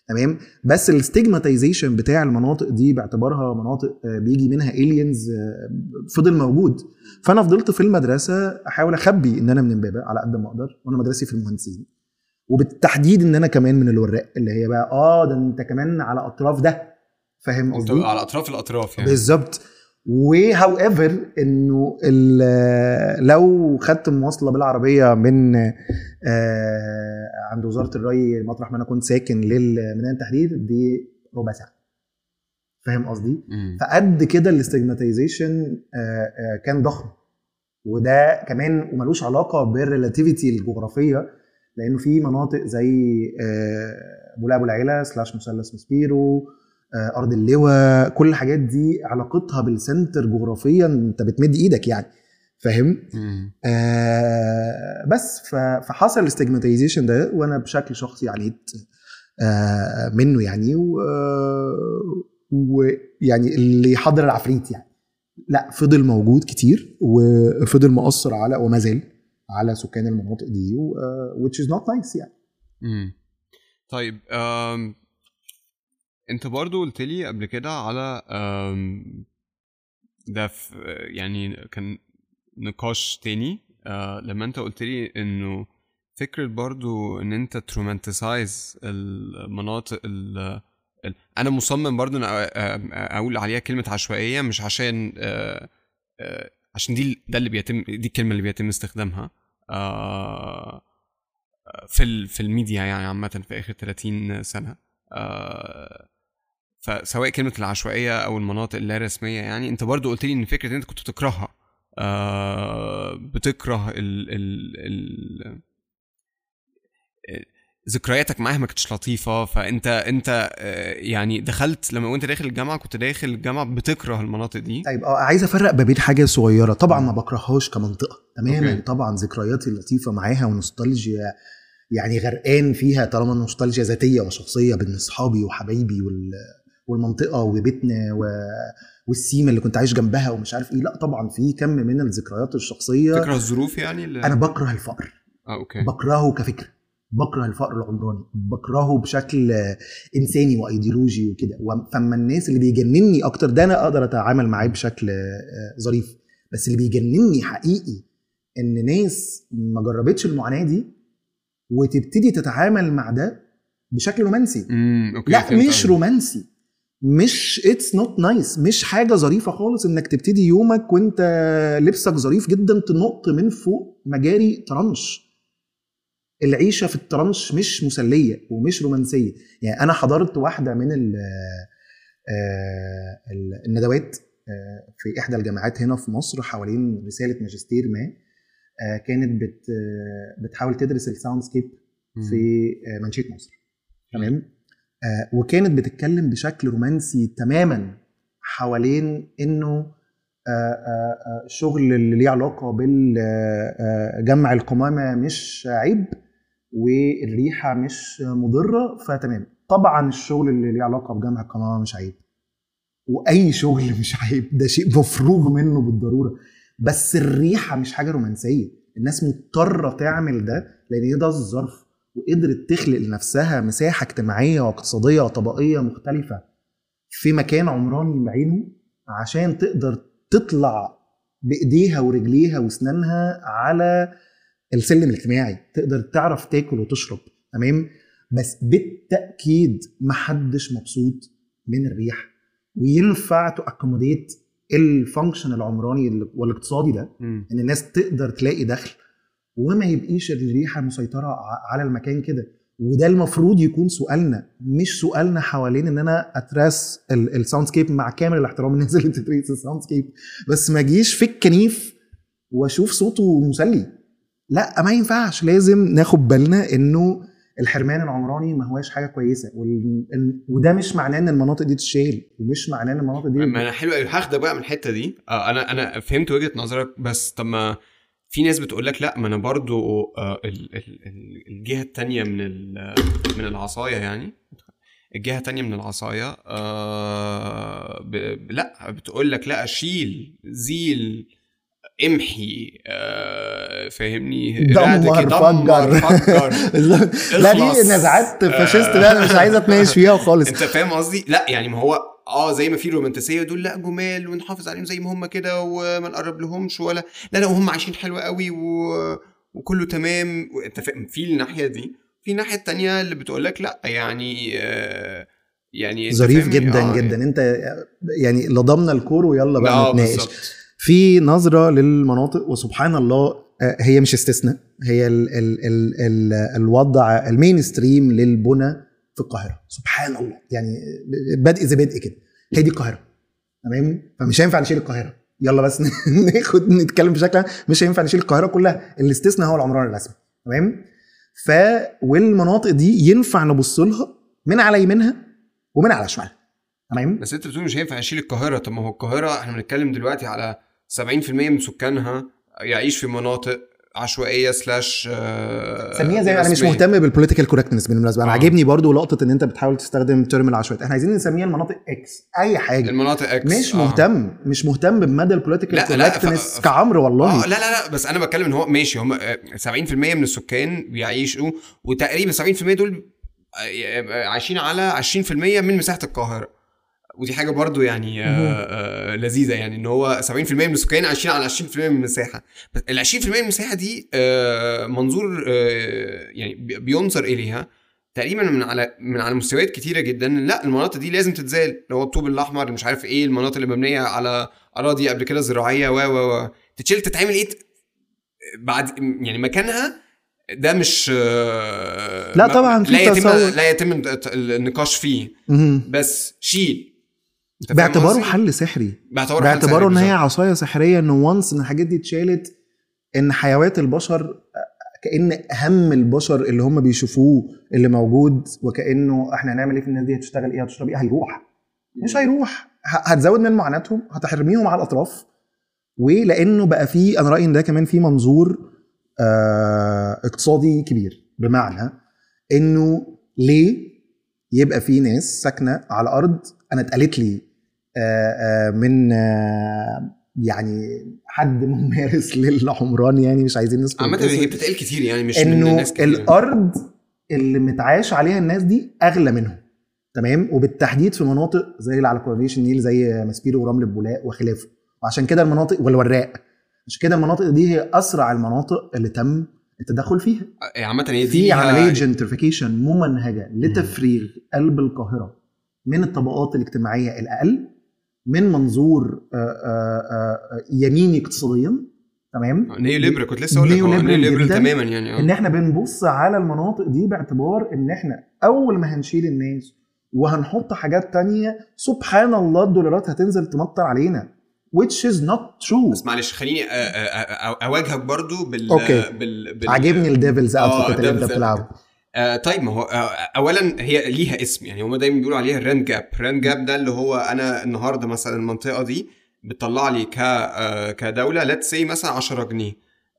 تمام بس الستيجماتيزيشن بتاع المناطق دي باعتبارها مناطق آه، بيجي منها الينز فضل موجود فانا فضلت في المدرسه احاول اخبي ان انا من امبابه على قد ما اقدر وانا مدرسي في المهندسين وبالتحديد ان انا كمان من الوراق اللي هي بقى اه ده انت كمان على اطراف ده فاهم انت قصدي؟ على اطراف الاطراف يعني بالظبط وهاو ايفر انه ال- لو خدت مواصله بالعربيه من آه، عند وزاره الري مطرح ما انا كنت ساكن للميدان التحرير دي ربع ساعه فاهم قصدي؟ مم. فقد كده الاستجماتيزيشن كان ضخم وده كمان وملوش علاقه بالريلاتيفيتي الجغرافيه لانه في مناطق زي آه، بولاق ابو العيله سلاش مثلث مسبيرو آه، ارض اللواء كل الحاجات دي علاقتها بالسنتر جغرافيا انت بتمد ايدك يعني فاهم مم. آه بس ف- فحصل الاستجماتيزيشن ده وانا بشكل شخصي عانيت آه منه يعني و- آه، ويعني اللي يحضر العفريت يعني لا فضل موجود كتير وفضل مؤثر على وما زال على سكان المناطق دي و- آه، which is not nice يعني مم. طيب أم... انت برضو قلت لي قبل كده على أم... ده في يعني كان نقاش تاني أه لما انت قلت لي انه فكرة برضو ان انت ترومانتسايز المناطق ال... ال... انا مصمم برضو ان أ- أ- اقول عليها كلمة عشوائية مش عشان أه... أه... عشان دي ده اللي بيتم دي الكلمة اللي بيتم استخدامها أه... في ال... في الميديا يعني عامة في آخر 30 سنة آه، فسواء كلمة العشوائية أو المناطق اللا رسمية يعني أنت برضو قلت لي إن فكرة إن أنت كنت بتكرهها آه، بتكره ال ال ال ذكرياتك معاها ما كانتش لطيفة فأنت أنت آه، يعني دخلت لما وأنت داخل الجامعة كنت داخل الجامعة بتكره المناطق دي طيب اه عايز افرق ما بين حاجه صغيره طبعا ما بكرههاش كمنطقه تماما أوكي. طبعا ذكرياتي اللطيفه معاها ونوستالجيا يعني غرقان فيها طالما نوستالجيا ذاتيه وشخصيه بين اصحابي وحبايبي وال والمنطقه وبيتنا و... والسيمه اللي كنت عايش جنبها ومش عارف ايه لا طبعا في كم من الذكريات الشخصيه تكره الظروف يعني اللي... انا بكره الفقر آه أوكي بكرهه كفكره بكره الفقر العمراني بكرهه بشكل آه، انساني وايديولوجي وكده و- فاما الناس اللي بيجنني اكتر ده انا اقدر اتعامل معاه بشكل آه، ظريف بس اللي بيجنني حقيقي ان ناس ما جربتش المعاناه دي وتبتدي تتعامل مع ده بشكل رومانسي امم أوكي لا فهمت مش قصدك. رومانسي مش اتس نوت نايس مش حاجه ظريفه خالص انك تبتدي يومك وانت لبسك ظريف جدا تنط من فوق مجاري ترنش العيشه في الترنش مش مسليه ومش رومانسيه يعني انا حضرت واحده من ال آه، ال- الندوات آه، في احدى الجامعات هنا في مصر حوالين رساله ماجستير ما آه، كانت بت آه، بتحاول تدرس الساوند سكيب في آه، منشيه مصر تمام آه، وكانت بتتكلم بشكل رومانسي تماما حوالين انه آه، آه، آه، شغل اللي ليه علاقه بالجمع القمامه مش عيب والريحه مش مضره فتمام طبعا الشغل اللي ليه علاقه بجمع القمامه مش عيب واي شغل مش عيب ده شيء مفروغ منه بالضروره بس الريحه مش حاجه رومانسيه الناس مضطره تعمل ده لان ده الظرف وقدرت تخلق لنفسها مساحه اجتماعيه واقتصاديه وطبقيه مختلفه في مكان عمراني بعينه عشان تقدر تطلع بايديها ورجليها واسنانها على السلم الاجتماعي تقدر تعرف تاكل وتشرب تمام بس بالتاكيد محدش مبسوط من الريح وينفع تاكوموديت الفانكشن العمراني والاقتصادي ده مم. ان الناس تقدر تلاقي دخل وما يبقيش الريحه مسيطره ع- على المكان كده وده المفروض يكون سؤالنا مش سؤالنا حوالين ان انا اتراس الساوند سكيب مع كامل الاحترام للناس اللي بتتريس الساوند سكيب بس ما اجيش في الكنيف واشوف صوته مسلي لا ما ينفعش لازم ناخد بالنا انه الحرمان العمراني ما هواش حاجه كويسه وال... ال- وده مش معناه ان المناطق دي تشيل ومش معناه ان المناطق دي ما انا حلو قوي هاخدك بقى من الحته دي آه انا انا فهمت وجهه نظرك بس طب ما في ناس بتقول لك لا ما انا برضو آه ال ال ال الجهه التانية من ال- من العصايه يعني الجهه التانية من العصايه آه ب ب- لا بتقول لك لا شيل زيل امحي آه فاهمني دمر eradicate، فجر فجر لا دي اخلص. نزعات فاشيست بقى انا مش عايز اتناقش فيها خالص انت فاهم قصدي لا يعني ما هو اه زي ما في رومانتسيه دول لا جمال ونحافظ عليهم زي ما هم كده وما نقرب لهمش ولا لا لا وهم عايشين حلو قوي و... وكله تمام انت فاهم في الناحيه دي في الناحيه التانية اللي بتقول لك لا يعني آه يعني انت ظريف فاهمني؟ جدا آه جدا انت يعني لضمنا الكور ويلا بقى اه نتناقش بالظبط في نظره للمناطق وسبحان الله آه، هي مش استثناء هي ال ال ال ال الوضع المين ستريم للبنى في القاهره سبحان الله يعني بدء زي بدء كده هي دي القاهره تمام فمش هينفع نشيل القاهره يلا بس ناخد نتكلم بشكل عام. مش هينفع نشيل القاهره كلها الاستثناء هو العمران الرسمي تمام ف والمناطق دي ينفع نبص لها من على يمينها ومن على شمالها تمام بس انت بتقول مش هينفع اشيل القاهره طب ما هو القاهره احنا بنتكلم دلوقتي على 70% من سكانها يعيش في مناطق عشوائيه سلاش آه، سميها زي انا مش رسمية. مهتم بالبوليتيكال كوركتنس بالمناسبه انا آه. عاجبني برضو لقطه ان انت بتحاول تستخدم ترم العشوائيات احنا عايزين نسميها المناطق اكس اي حاجه المناطق اكس مش آه. مهتم مش مهتم بمدى البوليتيكال لا، لا، ف- كوركتنس ف- كعمرو والله اه لا لا لا بس انا بتكلم ان هو ماشي هم آه، 70% من السكان بيعيشوا وتقريبا 70% دول آه، آه، عايشين على 20% من مساحه القاهره ودي حاجه برضو يعني آه آه لذيذه يعني ان هو 70% من السكان عايشين على 20% من المساحه بس ال 20% من المساحه دي آه منظور آه يعني بي- بينظر اليها تقريبا من على من على مستويات كتيره جدا لا المناطق دي لازم تتزال اللي هو الطوب الاحمر اللي مش عارف ايه المناطق اللي مبنيه على اراضي قبل كده زراعيه و و و تتشيل تتعمل ايه بعد يعني مكانها ده مش آه، لا ما- طبعاً في لا يتم تصور. لا يتم النقاش فيه مهم. بس شيل أنت فاهم باعتباره قصدي؟ حل سحري باعتباره حل باعتباره ان سحري هي بالظبط. عصايه سحريه ان وانس ان الحاجات دي اتشالت ان حيوات البشر كان اهم البشر اللي هم بيشوفوه اللي موجود وكانه احنا هنعمل ايه في الناس دي هتشتغل ايه هتشرب ايه هيروح مش هيروح ه- هتزود من معاناتهم هتحرميهم على الاطراف ولانه بقى في انا رايي ان ده كمان في منظور آه اقتصادي كبير بمعنى انه ليه يبقى في ناس ساكنه على ارض انا اتقالت لي آه آه من آه يعني حد ممارس للعمران يعني مش عايزين نذكر عامة الاسم. هي بتتقال كتير يعني مش من انه الناس كتير الارض اللي متعاش عليها الناس دي اغلى منهم تمام وبالتحديد في مناطق زي اللي على كورنيش النيل زي ماسبيرو ورمل البولاق وخلافه وعشان كده المناطق والوراق عشان كده المناطق دي هي اسرع المناطق اللي تم التدخل فيها آه، عامة هي دي في ليها- عمليه جنترفيكيشن ممنهجه لتفريغ قلب القاهره من الطبقات الاجتماعيه الاقل من منظور آه، آه، آه، يميني اقتصاديا تمام نيو ليبرال كنت لسه اقول لك نيو هو نيو ليبرال ليبرال جداً. تماما يعني آه. ان احنا بنبص على المناطق دي باعتبار ان احنا اول ما هنشيل الناس وهنحط حاجات تانية سبحان الله الدولارات هتنزل تمطر علينا which is not true بس معلش خليني آه، آه، آه، اواجهك برضو بال أوكي. بال, بال... عاجبني الديفلز آه، ادفوكيت اللي انت devil's بتلعبه آه طيب ما هو آه اولا هي ليها اسم يعني هم دايما بيقولوا عليها الراند جاب الراند جاب ده اللي هو انا النهارده مثلا المنطقه دي بتطلع لي ك آه كدوله ليتس سي مثلا 10 جنيه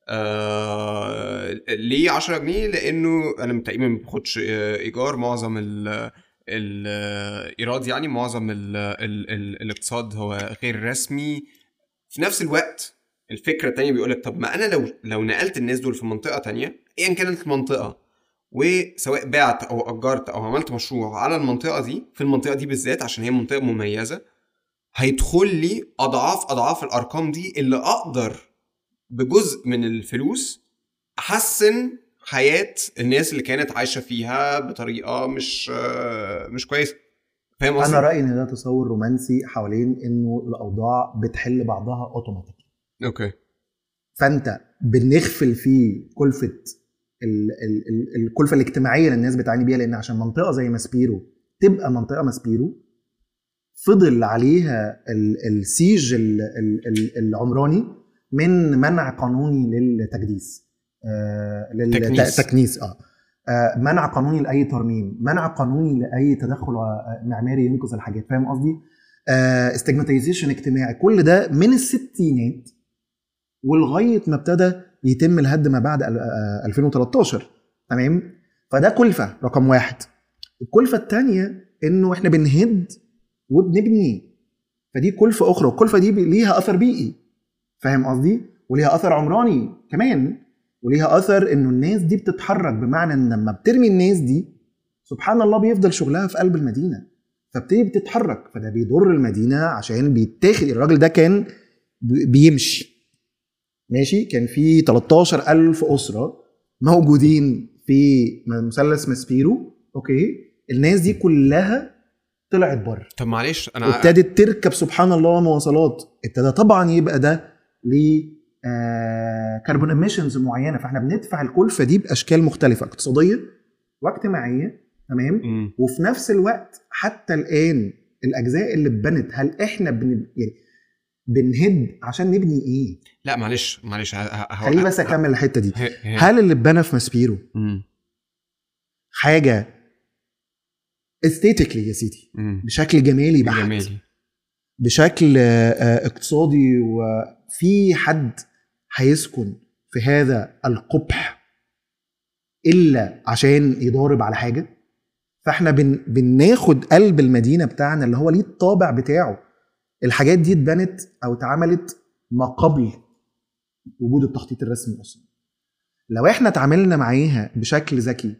آه ليه 10 جنيه لانه انا تقريبا ما باخدش آه، ايجار معظم ال الايراد يعني معظم ال ال ال الاقتصاد هو غير رسمي في نفس الوقت الفكره التانيه بيقول لك طب ما انا لو لو نقلت الناس دول في منطقه تانية ايا كانت المنطقه وسواء بعت او اجرت او عملت مشروع على المنطقه دي في المنطقه دي بالذات عشان هي منطقه مميزه هيدخل لي اضعاف اضعاف الارقام دي اللي اقدر بجزء من الفلوس احسن حياه الناس اللي كانت عايشه فيها بطريقه مش آه، مش كويسه فاهم قصدي؟ انا رايي ان ده تصور رومانسي حوالين انه الاوضاع بتحل بعضها اوتوماتيك اوكي فانت بنغفل فيه كلفه ال- ال- ال- الكلفه الاجتماعيه اللي الناس بتعاني بيها لان عشان منطقه زي ماسبيرو تبقى منطقه ماسبيرو فضل عليها ال- السيج ال- ال- ال- العمراني من منع قانوني للتكديس آه تكنيس. للتكنيس اه آه، منع قانوني لاي ترميم منع قانوني لاي تدخل آه، معماري ينقذ الحاجات فاهم قصدي استجماتيزيشن اجتماعي كل ده من الستينات ولغايه ما ابتدى يتم الهد ما بعد ال- آه، 2013 تمام فده كلفه رقم واحد الكلفه الثانيه انه احنا بنهد وبنبني فدي كلفه اخرى والكلفه دي بي- ليها اثر بيئي فاهم قصدي وليها اثر عمراني كمان وليها اثر انه الناس دي بتتحرك بمعنى ان لما بترمي الناس دي سبحان الله بيفضل شغلها في قلب المدينه فبتبتدي بتتحرك فده بيضر المدينه عشان بيتاخد الراجل ده كان بي- بيمشي ماشي كان في 13000 اسره موجودين في مثلث ماسبيرو اوكي الناس دي كلها طلعت بره طب معلش انا وابتدت تركب سبحان الله مواصلات ابتدى طبعا يبقى ده ل كربون ايميشنز معينه فاحنا بندفع الكلفه دي باشكال مختلفه اقتصاديه واجتماعيه تمام مم. وفي نفس الوقت حتى الان الاجزاء اللي اتبنت هل احنا بن يعني بنهد عشان نبني ايه؟ لا معلش معلش ه- ه- ه- خليني بس اكمل الحته دي ه- ه- هل اللي اتبنى في ماسبيرو مم. حاجه استيتيكلي يا سيدي مم. بشكل جمالي بحت جمالي بشكل آه، آه، اقتصادي وفي حد هيسكن في هذا القبح الا عشان يضارب على حاجه فاحنا بن بناخد قلب المدينه بتاعنا اللي هو ليه الطابع بتاعه الحاجات دي اتبنت او اتعملت ما قبل وجود التخطيط الرسمي اصلا لو احنا اتعاملنا معاها بشكل ذكي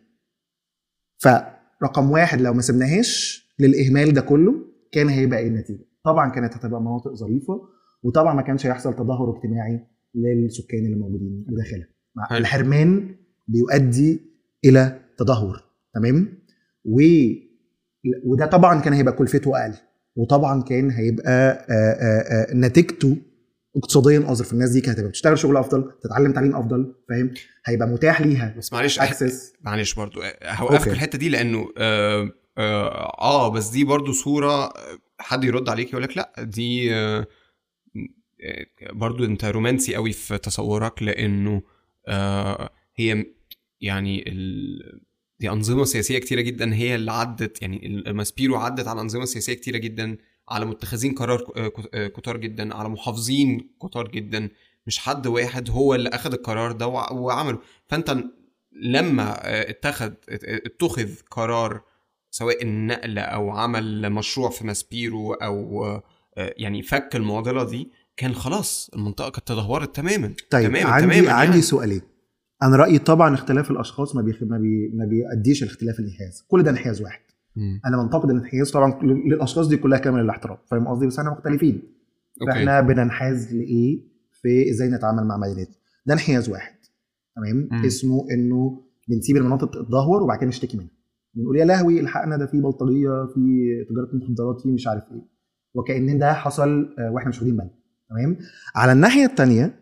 فرقم واحد لو ما سبناهاش للاهمال ده كله كان هيبقى ايه النتيجه طبعا كانت هتبقى مناطق ظريفه وطبعا ما كانش هيحصل تدهور اجتماعي للسكان اللي موجودين بداخلها مع حلو. الحرمان بيؤدي الى تدهور تمام و وده طبعا كان هيبقى كلفته اقل وطبعا كان هيبقى آه، آه، آه، نتيجته اقتصاديا اظرف الناس دي كانت هتبقى بتشتغل شغل افضل تتعلم تعليم افضل فاهم هيبقى متاح ليها بس معلش اكسس معلش برضو هوقفك أوكي. الحته دي لانه آه, آه, اه بس دي برضو صوره آه، حد يرد عليك يقول لك لا دي آه آه، برضو انت رومانسي قوي في تصورك لانه آه هي م- يعني ال... دي انظمه سياسيه كتيره جدا هي اللي عدت يعني الماسبيرو عدت على انظمه سياسيه كتيره جدا على متخذين قرار ك- آه، ك- آه، كتار جدا على محافظين كتار جدا مش حد واحد هو اللي اخذ القرار ده وع- وعمله فانت لما آه، اتخذ ات- اتخذ قرار سواء النقل او عمل مشروع في ماسبيرو او آه، يعني فك المعضله دي كان خلاص المنطقه كانت تدهورت تماما طيب تماما عندي تماما عندي يعني. سؤالين انا رايي طبعا اختلاف الاشخاص ما بيخ... ما, بي... ما بيؤديش الاختلاف الانحياز كل ده انحياز واحد مم. انا بنتقد الانحياز طبعا ل- للاشخاص دي كلها كامل الاحترام فاهم قصدي بس احنا مختلفين اوكي فاحنا بننحاز لايه في ازاي نتعامل مع مدينتنا ده انحياز واحد تمام مم. اسمه انه بنسيب المناطق تتدهور وبعد كده نشتكي منها بنقول يا لهوي الحقنا ده في بلطجيه في تجاره مخدرات في مش عارف ايه وكأن ده حصل آه، واحنا مش واخدين بالنا تمام على الناحيه الثانيه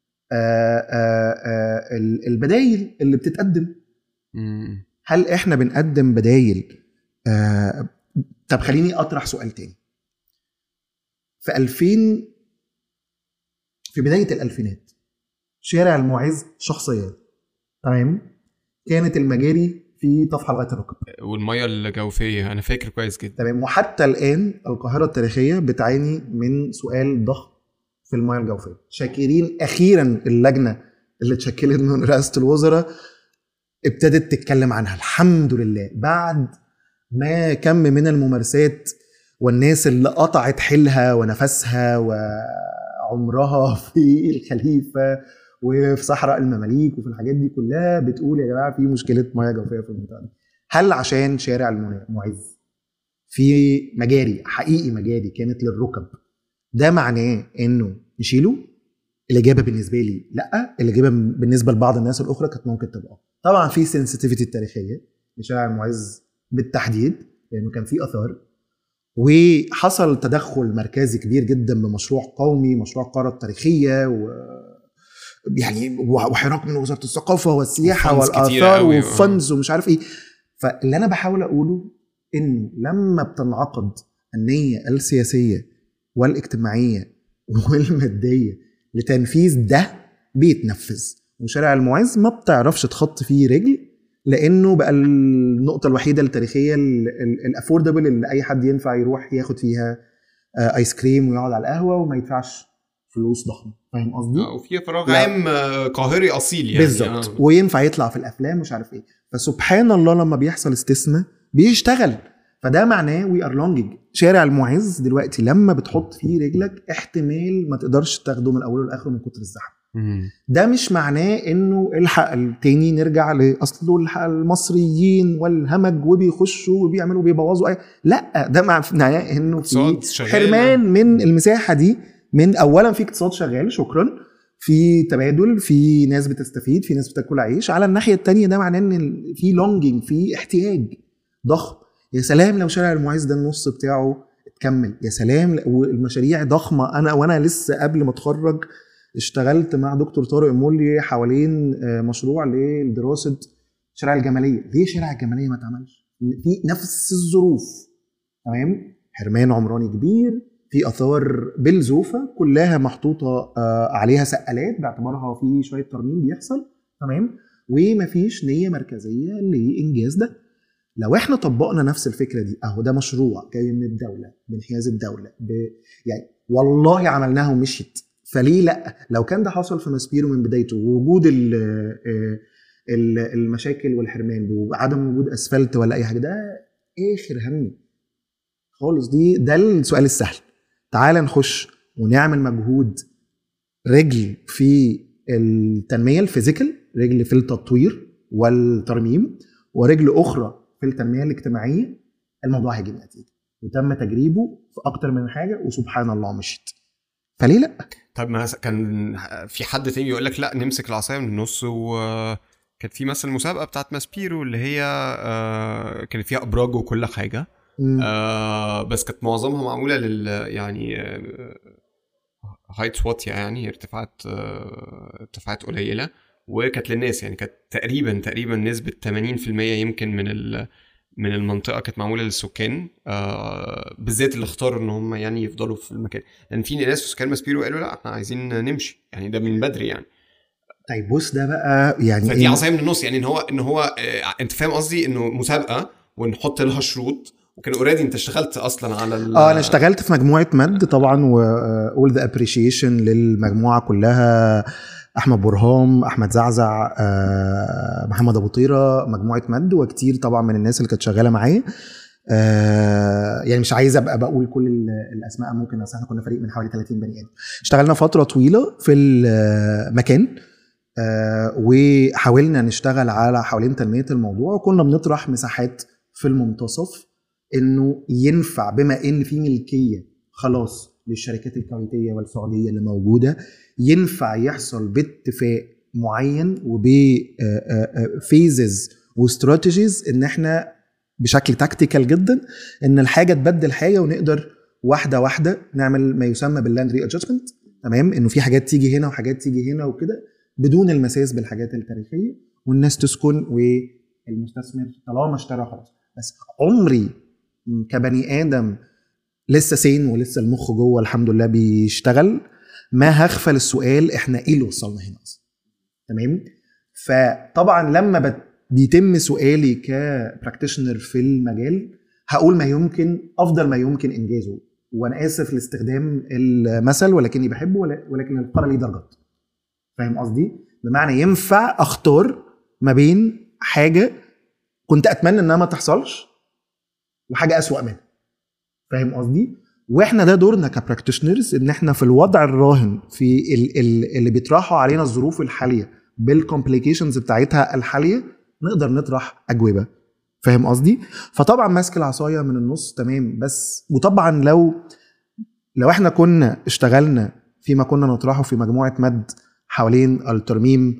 البدايل اللي بتتقدم مم. هل احنا بنقدم بدايل آه طب خليني اطرح سؤال تاني في 2000 في بدايه الالفينات شارع المعز شخصيا تمام كانت المجاري في طفحه لغايه الركب والميه الجوفيه انا فاكر كويس جدا تمام وحتى الان القاهره التاريخيه بتعاني من سؤال ضخم في المياه الجوفيه شاكرين اخيرا اللجنه اللي اتشكلت من رئاسه الوزراء ابتدت تتكلم عنها الحمد لله بعد ما كم من الممارسات والناس اللي قطعت حيلها ونفسها وعمرها في الخليفه وفي صحراء المماليك وفي الحاجات دي كلها بتقول يا جماعه في مشكله مياه جوفيه في المنطقه دي هل عشان شارع المعز في مجاري حقيقي مجاري كانت للركب ده معناه انه نشيله الاجابه بالنسبه لي لا الاجابه بالنسبه لبعض الناس الاخرى كانت ممكن تبقى طبعا في سنسيتيفيتي التاريخيه لشارع المعز بالتحديد لانه كان في اثار وحصل تدخل مركزي كبير جدا بمشروع قومي مشروع القاره التاريخيه و يعني وحراك من وزاره الثقافه والسياحه وفندز كتيرة والاثار قوي، آه. وفندز ومش عارف ايه فاللي انا بحاول اقوله انه لما بتنعقد النيه السياسيه والاجتماعيه والماديه لتنفيذ ده بيتنفذ وشارع المعز ما بتعرفش تحط فيه رجل لانه بقى النقطه الوحيده التاريخيه الافوردبل اللي اي حد ينفع يروح ياخد فيها آه، ايس كريم ويقعد على القهوه وما يدفعش فلوس ضخمه فاهم قصدي؟ آه، وفي فراغ لا. عام آه، قاهري اصيل يعني بالظبط آه. وينفع يطلع في الافلام مش عارف ايه فسبحان الله لما بيحصل استثناء بيشتغل فده معناه وي ار لونجينج شارع المعز دلوقتي لما بتحط فيه رجلك احتمال ما تقدرش تاخده من اوله لاخره من كتر الزحمه ده مش معناه انه الحق التاني نرجع لاصله الحق المصريين والهمج وبيخشوا وبيعملوا بيبوظوا اي لا ده معناه انه في اقتصاد شغال. حرمان من المساحه دي من اولا في اقتصاد شغال شكرا في تبادل في ناس بتستفيد في ناس بتاكل عيش على الناحيه التانية ده معناه ان ال- في لونجينج في احتياج ضخم يا سلام لو شارع المعز ده النص بتاعه اتكمل يا سلام والمشاريع ضخمه انا وانا لسه قبل ما اتخرج اشتغلت مع دكتور طارق مولي حوالين آه، مشروع لدراسه شارع الجماليه ليه شارع الجماليه ما اتعملش في نفس الظروف تمام حرمان عمراني كبير في اثار بالزوفه كلها محطوطه آه، عليها سقالات باعتبارها في شويه ترميم بيحصل تمام ومفيش نيه مركزيه لانجاز ده لو احنا طبقنا نفس الفكره دي اهو ده مشروع جاي من الدوله بانحياز الدوله ب... يعني والله عملناها ومشيت فليه لا لو كان ده حصل في ماسبيرو من بدايته ووجود ال... آه، ال- المشاكل والحرمان وعدم وجود اسفلت ولا اي حاجه ده اخر همي خالص دي ده السؤال السهل تعال نخش ونعمل مجهود رجل في التنميه الفيزيكال رجل في التطوير والترميم ورجل اخرى في التنميه الاجتماعيه الموضوع هيجيب نتيجه وتم تجريبه في اكتر من حاجه وسبحان الله مشيت فليه لا طب ما كان في حد تاني يقول لك لا نمسك العصايه من النص وكانت في مثلا المسابقه بتاعت ماسبيرو اللي هي آه، كانت فيها ابراج وكل حاجه مم. آه بس كانت معظمها معموله لل يعني هايت واطيه يعني ارتفاعات آه ارتفاعات قليله وكانت للناس يعني كانت تقريبا تقريبا نسبه 80% يمكن من ال من المنطقه كانت معموله للسكان آه بالذات اللي اختاروا ان هم يعني يفضلوا في المكان لان في ناس في سكان ماسبيرو قالوا لا احنا عايزين نمشي يعني ده من بدري يعني طيب بص ده بقى يعني فدي إيه؟ عصايه من النص يعني ان هو ان هو آه انت فاهم قصدي انه مسابقه ونحط لها شروط وكان اوريدي انت اشتغلت اصلا على ال- اه انا اشتغلت في مجموعه مد طبعا واول ذا ابريشيشن للمجموعه كلها احمد برهام احمد زعزع آه، محمد ابو طيره مجموعه مد وكتير طبعا من الناس اللي كانت شغاله معايا آه، يعني مش عايز ابقى بقول كل ال- الاسماء ممكن بس احنا كنا فريق من حوالي 30 بني ادم اشتغلنا فتره طويله في المكان آه، وحاولنا نشتغل على حوالين تنميه الموضوع وكنا بنطرح مساحات في المنتصف انه ينفع بما ان في ملكيه خلاص للشركات الكويتيه والسعوديه اللي موجوده ينفع يحصل باتفاق معين وبفيزز واستراتيجيز ان احنا بشكل تكتيكال جدا ان الحاجه تبدل حاجه ونقدر واحده واحده نعمل ما يسمى باللاند ري ادجستمنت تمام انه في حاجات تيجي هنا وحاجات تيجي هنا وكده بدون المساس بالحاجات التاريخيه والناس تسكن والمستثمر طالما اشترى خلاص بس عمري كبني ادم لسه سين ولسه المخ جوه الحمد لله بيشتغل ما هغفل السؤال احنا ايه اللي وصلنا هنا اصلا تمام فطبعا لما بت- بيتم سؤالي كبراكتيشنر في المجال هقول ما يمكن افضل ما يمكن انجازه وانا اسف لاستخدام المثل ولكني بحبه ول- ولكن القرى ليه درجات فاهم قصدي بمعنى ينفع اختار ما بين حاجه كنت اتمنى انها ما تحصلش وحاجه اسوأ منها فاهم قصدي واحنا ده دورنا كبراكتيشنرز ان احنا في الوضع الراهن في ال- ال- اللي بيطرحوا علينا الظروف الحاليه بالكومبليكيشنز بتاعتها الحاليه نقدر نطرح اجوبه فاهم قصدي فطبعا ماسك العصايه من النص تمام بس وطبعا لو لو احنا كنا اشتغلنا فيما كنا نطرحه في مجموعه مد حوالين الترميم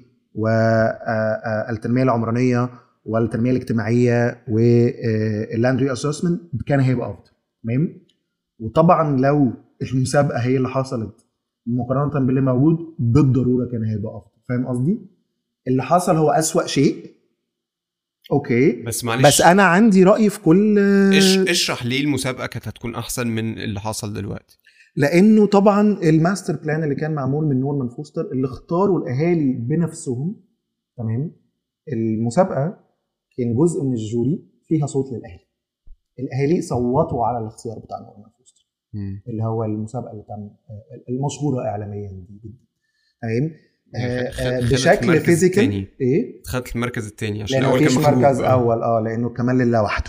والتنميه العمرانيه والتنميه الاجتماعيه واللاند ري اسسمنت كان هيبقى افضل تمام وطبعا لو المسابقه هي اللي حصلت مقارنه باللي موجود بالضروره كان هيبقى افضل فاهم قصدي اللي حصل هو اسوأ شيء اوكي بس معلش بس انا عندي راي في كل إش اشرح ليه المسابقه كانت هتكون احسن من اللي حصل دلوقتي لانه طبعا الماستر بلان اللي كان معمول من نورمان فوستر اللي اختاروا الاهالي بنفسهم تمام المسابقه كان جزء من الجوري فيها صوت للاهالي الاهالي صوتوا على الاختيار بتاع نورمان فوستر اللي هو المسابقه اللي تم المشهوره اعلاميا دي جدا تمام آه، خد- آه، خدت بشكل المركز فيزيكال التاني. ايه خدت المركز الثاني عشان لانه اول مفيش كان محبوب. مركز آه. اول اه لانه كمان لله وحده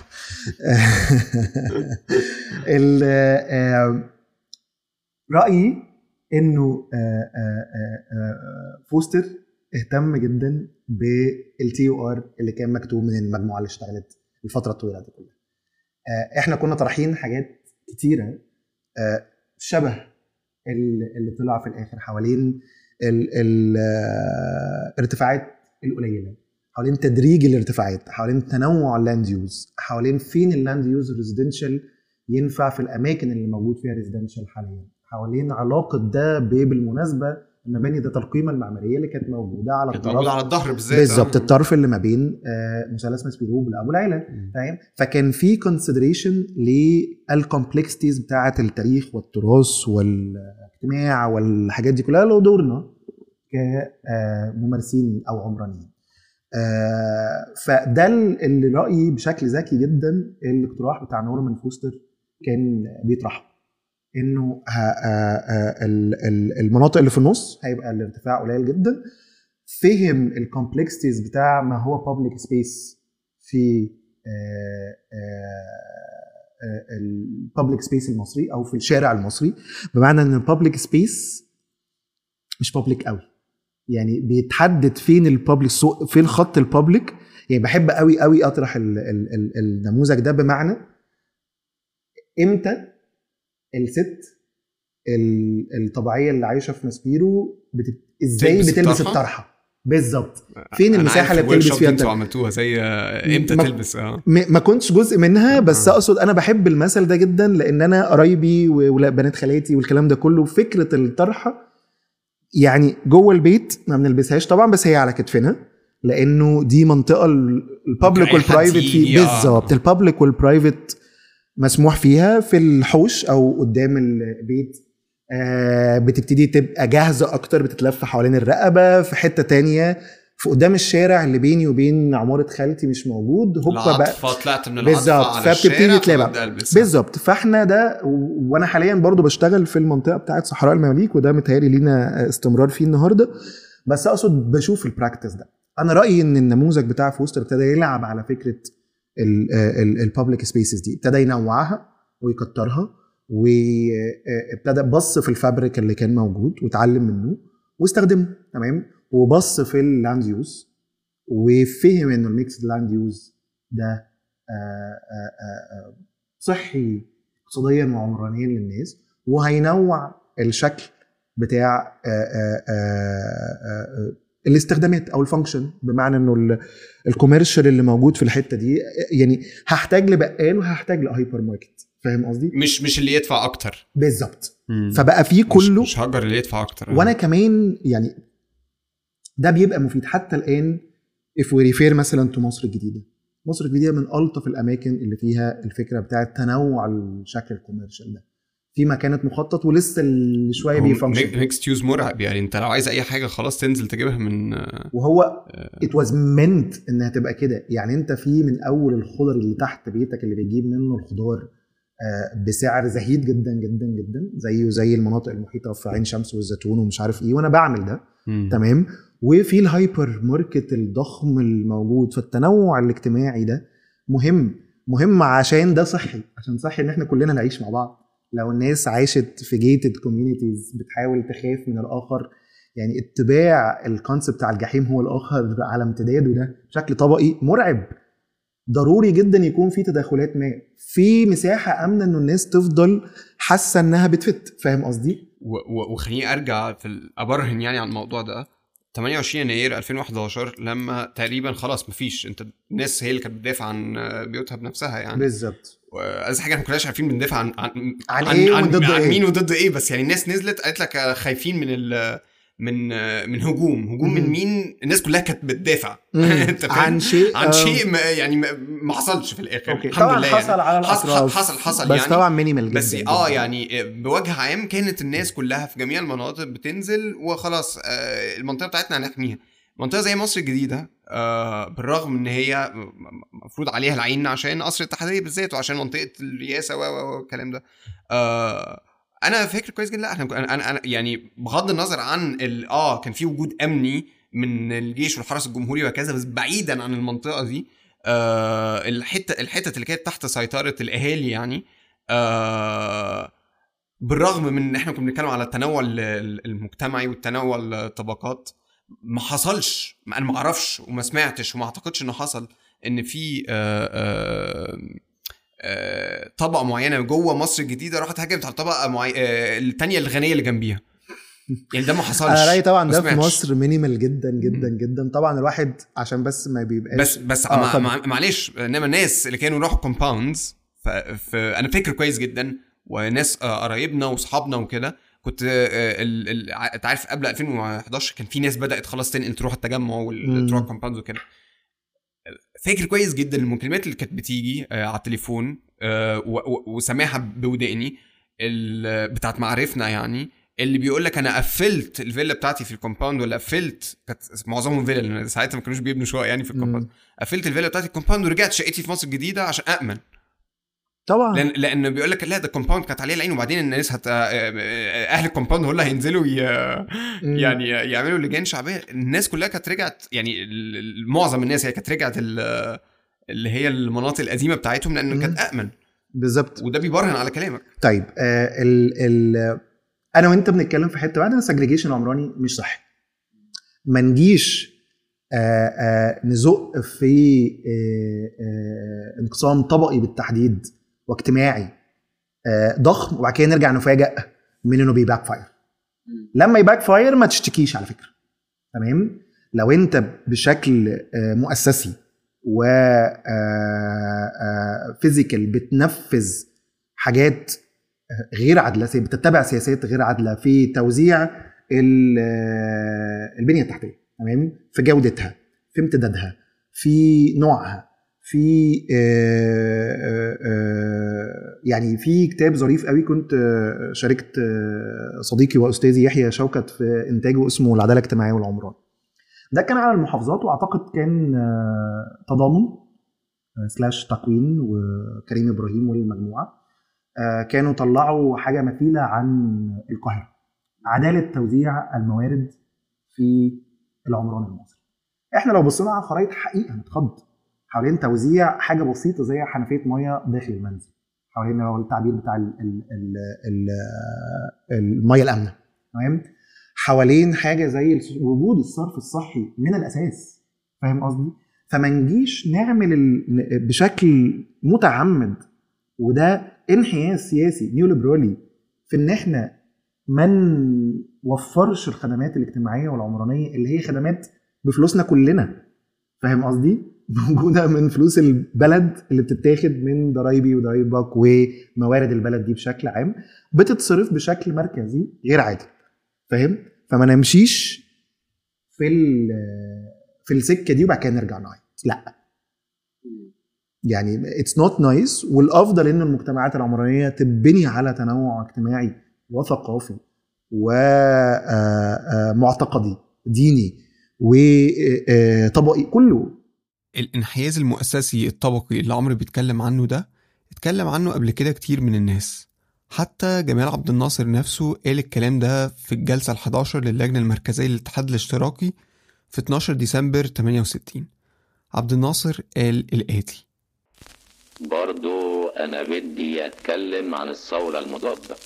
ال- آه، رايي انه آه، آه، آه، آه، فوستر اهتم جدا بالتي يو ار اللي كان مكتوب من المجموعه اللي اشتغلت الفتره الطويله دي كلها آه، احنا كنا طرحين حاجات كتيره آه، شبه ال- اللي طلع في الاخر حوالين ال- ال- آه، الارتفاعات القليله حوالين تدريج الارتفاعات حوالين تنوع اللاند يوز حوالين فين اللاند يوز ريزيدنشال ينفع في الاماكن اللي موجود فيها ريزيدنشال حاليا حوالين علاقه ده ب- بالمناسبه المباني ذات القيمه المعماريه اللي كانت موجوده على كانت الطرف- موجوده على الظهر بالذات بالظبط آه. الطرف اللي ما بين آه، مثلث مسبيروب لابو العيله فاهم فكان في كونسيدريشن للكومبلكسيتيز بتاعه التاريخ والتراث والاجتماع والحاجات دي كلها له دورنا كممارسين او عمرانيين آه، فده اللي رايي بشكل ذكي جدا الاقتراح بتاع نورمان فوستر كان بيطرحه انه ه- آه، آه، ال- ال- المناطق اللي في النص هيبقى الارتفاع قليل جدا فهم الكومبلكسيتيز بتاع ما هو بابليك سبيس في البابليك سبيس المصري او في الشارع المصري بمعنى ان البابليك سبيس مش بابليك قوي يعني بيتحدد فين البابليك فين خط البابليك يعني بحب قوي قوي اطرح ال ال ال النموذج ده بمعنى امتى الست ال- الطبيعيه اللي عايشه في مسبيرو بت... ازاي تلبس بتلبس الطرحة؟ الطرحه بالظبط فين أنا المساحه عارف اللي بتلبس الوركشوب فيها دي انتوا الطرحه عملتوها زي آه، امتى ما- تلبس اه م- ما كنتش جزء منها بس آه. اقصد انا بحب المثل ده جدا لان انا قرايبي وبنات خالاتي والكلام ده كله فكره الطرحه يعني جوه البيت ما بنلبسهاش طبعا بس هي على كتفنا لانه دي منطقه البابليك ممكن أي حد والبرايفت يجي، فيه آه. بالظبط البابليك والبرايفت مسموح فيها في الحوش او قدام البيت آه، بتبتدي تبقى جاهزه اكتر بتتلف حوالين الرقبه في حته تانية في قدام الشارع اللي بيني وبين عماره خالتي مش موجود هوبا بقى العاطفه طلعت من العاطفه بالظبط على فبتبتدي الشارع تلعب فببدأ ألبس. بالظبط فاحنا ده و- وانا حاليا برضو بشتغل في المنطقه بتاعه صحراء المماليك وده متهيألي لينا استمرار فيه النهارده بس اقصد بشوف البراكتس ده انا رايي ان النموذج بتاع فوستر ابتدى يلعب على فكره البابليك سبيسز دي ابتدى ينوعها ويكترها وابتدى بص في الفابريك اللي كان موجود واتعلم منه واستخدمه تمام وبص في اللاند يوز وفهم انه الميكس لاند يوز ده آه، آه، آه، آه، صحي اقتصاديا وعمرانيا للناس وهينوع الشكل بتاع آه، آه، آه، آه، الاستخدامات او الفانكشن بمعنى انه ال- الكوميرشال اللي موجود في الحته دي يعني هحتاج لبقال وهحتاج لهايبر ماركت فاهم قصدي؟ مش مش اللي يدفع اكتر بالظبط مم. فبقى فيه مش- كله مش هاجر اللي يدفع اكتر وانا كمان يعني ده بيبقى مفيد حتى الان if we refer مثلا to مصر الجديده مصر الجديده من الطف الاماكن اللي فيها الفكره بتاعه تنوع الشكل الكوميرشال ده في ما كانت مخطط ولسه اللي شويه بيفانكشن ميكس يوز مرعب يعني انت لو عايز اي حاجه خلاص تنزل تجيبها من آه، وهو it was meant انها تبقى كده يعني انت في من اول الخضر اللي تحت بيتك اللي بتجيب منه الخضار آه، بسعر زهيد جدا جدا جدا زيه زي المناطق المحيطه في عين شمس والزيتون ومش عارف ايه وانا بعمل ده مم. تمام وفي الهايبر ماركت الضخم الموجود فالتنوع الاجتماعي ده مهم مهم عشان ده صحي عشان صحي ان احنا كلنا نعيش مع بعض لو الناس عاشت في جيتد كوميونيتيز بتحاول تخاف من الاخر يعني اتباع الكونسبت بتاع الجحيم هو الاخر على امتداده ده بشكل طبقي مرعب ضروري جدا يكون في تدخلات ما في مساحه امنه انه الناس تفضل حاسه انها بتفت فاهم قصدي و- و- وخليني ارجع في ال- ابرهن يعني عن الموضوع ده 28 يناير 2011 لما تقريبا خلاص مفيش انت الناس هي اللي كانت بتدافع عن آه، بيوتها بنفسها يعني بالظبط وأز حاجه احنا ما كناش عارفين بندافع عن عن عن إيه عن, وضد عن إيه. مين وضد ايه بس يعني الناس نزلت قالت لك آه، خايفين من ال من آه، من هجوم هجوم من مم. مين الناس كلها كانت بتدافع مم. انت فاهم عن شيء عن آه، شيء ما يعني ما ما حصلش في الاخر اوكي الحمد طبعا لله حصل يعني. على حصل الاطراف حصل حصل بس يعني طبعا مينيمال جدا بس جداً. اه يعني بوجه عام كانت الناس كلها في جميع المناطق بتنزل وخلاص آه، المنطقه بتاعتنا هنحميها منطقه زي مصر الجديده آه، بالرغم ان هي مفروض عليها العين عشان قصر الاتحاديه بالذات وعشان منطقه الرئاسه و- و- والكلام ده آه، انا فاكر كويس جدا لا احنا انا انا أنا يعني بغض النظر عن ال- اه كان في وجود امني من الجيش والحرس الجمهوري وكذا بس بعيدا عن المنطقه دي آه الحته الحتت اللي كانت تحت سيطره الاهالي يعني آه بالرغم من ان احنا كنا بنتكلم على التنوع ال- ال- المجتمعي والتنوع الطبقات ما حصلش ما انا ما اعرفش وما سمعتش وما اعتقدش انه حصل ان في آه، آه، آه، طبقه معينه جوه مصر الجديده راحت هاجمت على الطبقه معي... آه، التانيه الغنيه اللي جنبيها يعني ده ما حصلش انا رايي طبعا ما ده في سمعتش. مصر مينيمال جدا جدا جدا طبعا الواحد عشان بس ما بيبقاش بس بس آه، مع اتفضل. مع معلش انما الناس اللي كانوا راحوا كومباوندز ف... ف... انا فاكر كويس جدا وناس آه، قرايبنا واصحابنا وكده كنت آه، ال... ال... ع- انت عارف قبل 2011 كان في ناس بدات خلاص تنقل تروح التجمع مم. وتروح الكومباوندز وكده فاكر كويس جدا المكالمات اللي كانت بتيجي آه، على التليفون آه، و... و... وسامعها بوداني ال... بتاعت معارفنا يعني اللي بيقول لك انا قفلت الفيلا بتاعتي في الكومباوند ولا قفلت كانت معظمهم فيلا لان ساعتها ما كانوش بيبنوا شقق يعني في الكومباوند مم. قفلت الفيلا بتاعتي الكومباوند ورجعت شقتي في مصر الجديده عشان امن طبعا لان لان بيقول لك لا ده الكومباوند كانت عليه العين وبعدين الناس هت اهل الكومباوند هو اللي هينزلوا ي... مم. يعني يعملوا لجان شعبيه الناس كلها كانت رجعت يعني ال- ال- معظم الناس هي كانت رجعت ال- اللي هي المناطق القديمه بتاعتهم لانه مم. كانت امن بالظبط وده بيبرهن على كلامك طيب آه ال ال انا وانت بنتكلم في حته بعد السجريجيشن العمراني مش صح ما نجيش آه آه نزق في آه آه انقسام طبقي بالتحديد واجتماعي آه ضخم وبعد كده نرجع نفاجئ من انه بيباك فاير لما يباك فاير ما تشتكيش على فكره تمام لو انت بشكل آه مؤسسي و فيزيكال بتنفذ حاجات غير عادله سي- بتتبع سياسات غير عادله في توزيع ال- البنيه التحتيه تمام في جودتها في امتدادها في نوعها في آه، آه، آه، يعني في كتاب ظريف قوي كنت آه، شاركت آه، صديقي واستاذي يحيى شوكت في انتاجه اسمه العداله الاجتماعيه والعمران ده كان على المحافظات واعتقد كان آه، تضامن آه، سلاش تكوين وكريم ابراهيم والمجموعه آه، كانوا طلعوا حاجه مثيله عن القاهره عداله توزيع الموارد في العمران المصري احنا لو بصينا على الخرائط حقيقه هنتخض حوالين توزيع حاجه بسيطه زي حنفيه ميه داخل المنزل حوالين هو التعبير بتاع ال ال ال ال الميه الامنه تمام حوالين حاجه زي الس- وجود الصرف الصحي من الاساس فاهم قصدي فما نجيش نعمل ال- بشكل متعمد وده انحياز سياسي نيوليبرالي في ان احنا ما نوفرش الخدمات الاجتماعيه والعمرانيه اللي هي خدمات بفلوسنا كلنا فاهم قصدي؟ موجوده من فلوس البلد اللي بتتاخد من ضرايبي وضرايبك وموارد البلد دي بشكل عام بتتصرف بشكل مركزي غير عادل فاهم؟ فما نمشيش في ال- في السكه دي وبعد كده نرجع نعيط لا يعني اتس نوت نايس والافضل ان المجتمعات العمرانيه تبني على تنوع اجتماعي وثقافي ومعتقدي ديني وطبقي كله الانحياز المؤسسي الطبقي اللي عمرو بيتكلم عنه ده اتكلم عنه قبل كده كتير من الناس حتى جمال عبد الناصر نفسه قال الكلام ده في الجلسة ال11 للجنة المركزية للاتحاد الاشتراكي في 12 ديسمبر 68 عبد الناصر قال الآتي برضو أنا بدي أتكلم عن الثورة المضادة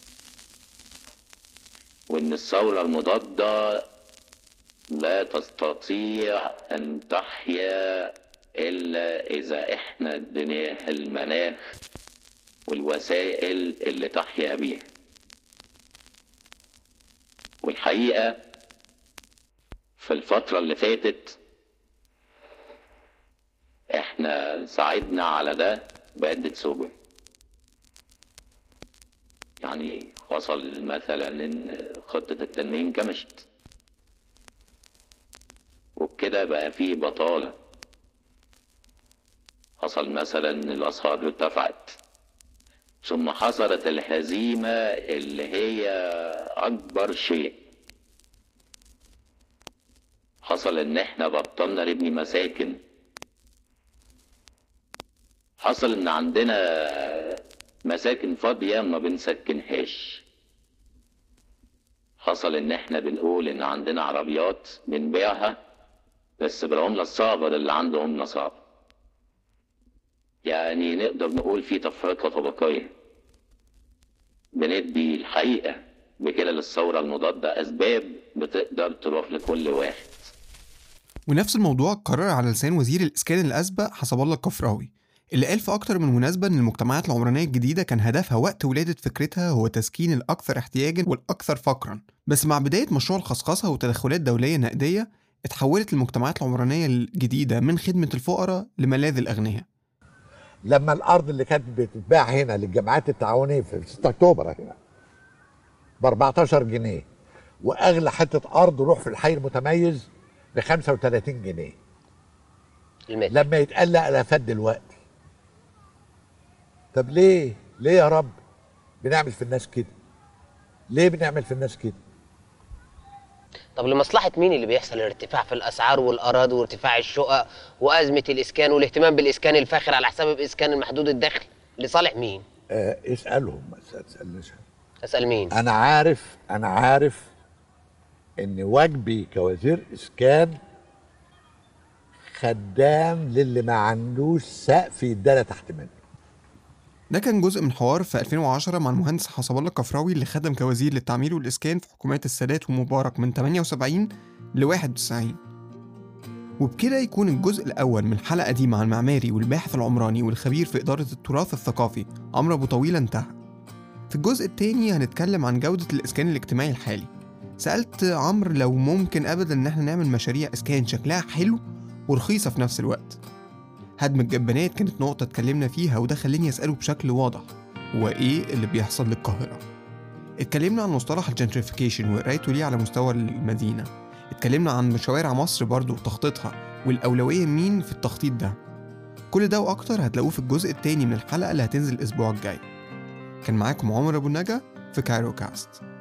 وإن الثورة المضادة لا تستطيع أن تحيا إلا إذا إحنا اديناها المناخ والوسائل اللي تحيا بيها والحقيقة في الفترة اللي فاتت احنا ساعدنا على ده بعدة سبل يعني وصل مثلا ان خطة التنمية انكمشت وبكده بقى في بطالة حصل مثلا ان الاسعار ارتفعت ثم حصلت الهزيمة اللي هي اكبر شيء حصل ان احنا بطلنا نبني مساكن حصل ان عندنا مساكن فاضية ما بنسكنهاش حصل ان احنا بنقول ان عندنا عربيات بنبيعها بس بالعملة الصعبة اللي عنده عملة صعبة يعني نقدر نقول في تفرقة طبقية بندي الحقيقة بكده للثورة المضادة أسباب بتقدر تروح لكل واحد ونفس الموضوع اتكرر على لسان وزير الإسكان الأسبق حسب الله الكفراوي اللي قال في أكتر من مناسبة إن المجتمعات العمرانية الجديدة كان هدفها وقت ولادة فكرتها هو تسكين الأكثر احتياجا والأكثر فقرا بس مع بداية مشروع الخصخصة وتدخلات دولية نقدية اتحولت المجتمعات العمرانية الجديدة من خدمة الفقراء لملاذ الأغنياء لما الارض اللي كانت بتتباع هنا للجمعيات التعاونيه في 6 اكتوبر هنا ب 14 جنيه واغلى حته ارض روح في الحي المتميز ب 35 جنيه المتر لما يتقال لا الافات دلوقتي طب ليه ليه يا رب بنعمل في الناس كده ليه بنعمل في الناس كده طب لمصلحة مين اللي بيحصل الارتفاع في الأسعار والأراضي وارتفاع الشقق وأزمة الإسكان والاهتمام بالإسكان الفاخر على حساب الإسكان المحدود الدخل لصالح مين؟ آه اسالهم ما تسالنيش أسأل مين؟ انا عارف انا عارف ان واجبي كوزير اسكان خدام للي ما عندوش سقف يدانا تحت منه ده كان جزء من حوار في 2010 مع المهندس حسب الله الكفراوي اللي خدم كوزير للتعمير والإسكان في حكومات السادات ومبارك من 78 ل 91 وبكده يكون الجزء الأول من الحلقة دي مع المعماري والباحث العمراني والخبير في إدارة التراث الثقافي عمرو أبو طويلة انتهى في الجزء التاني هنتكلم عن جودة الإسكان الاجتماعي الحالي سألت عمرو لو ممكن أبدا إن احنا نعمل مشاريع إسكان شكلها حلو ورخيصة في نفس الوقت هدم الجبانات كانت نقطة اتكلمنا فيها وده خلاني أسأله بشكل واضح هو إيه اللي بيحصل للقاهرة اتكلمنا عن مصطلح الجنتريفيكيشن وقرايته ليه على مستوى المدينة اتكلمنا عن شوارع مصر برضو وتخطيطها والأولوية مين في التخطيط ده كل ده وأكتر هتلاقوه في الجزء التاني من الحلقة اللي هتنزل الأسبوع الجاي كان معاكم عمر أبو النجا في كايرو كاست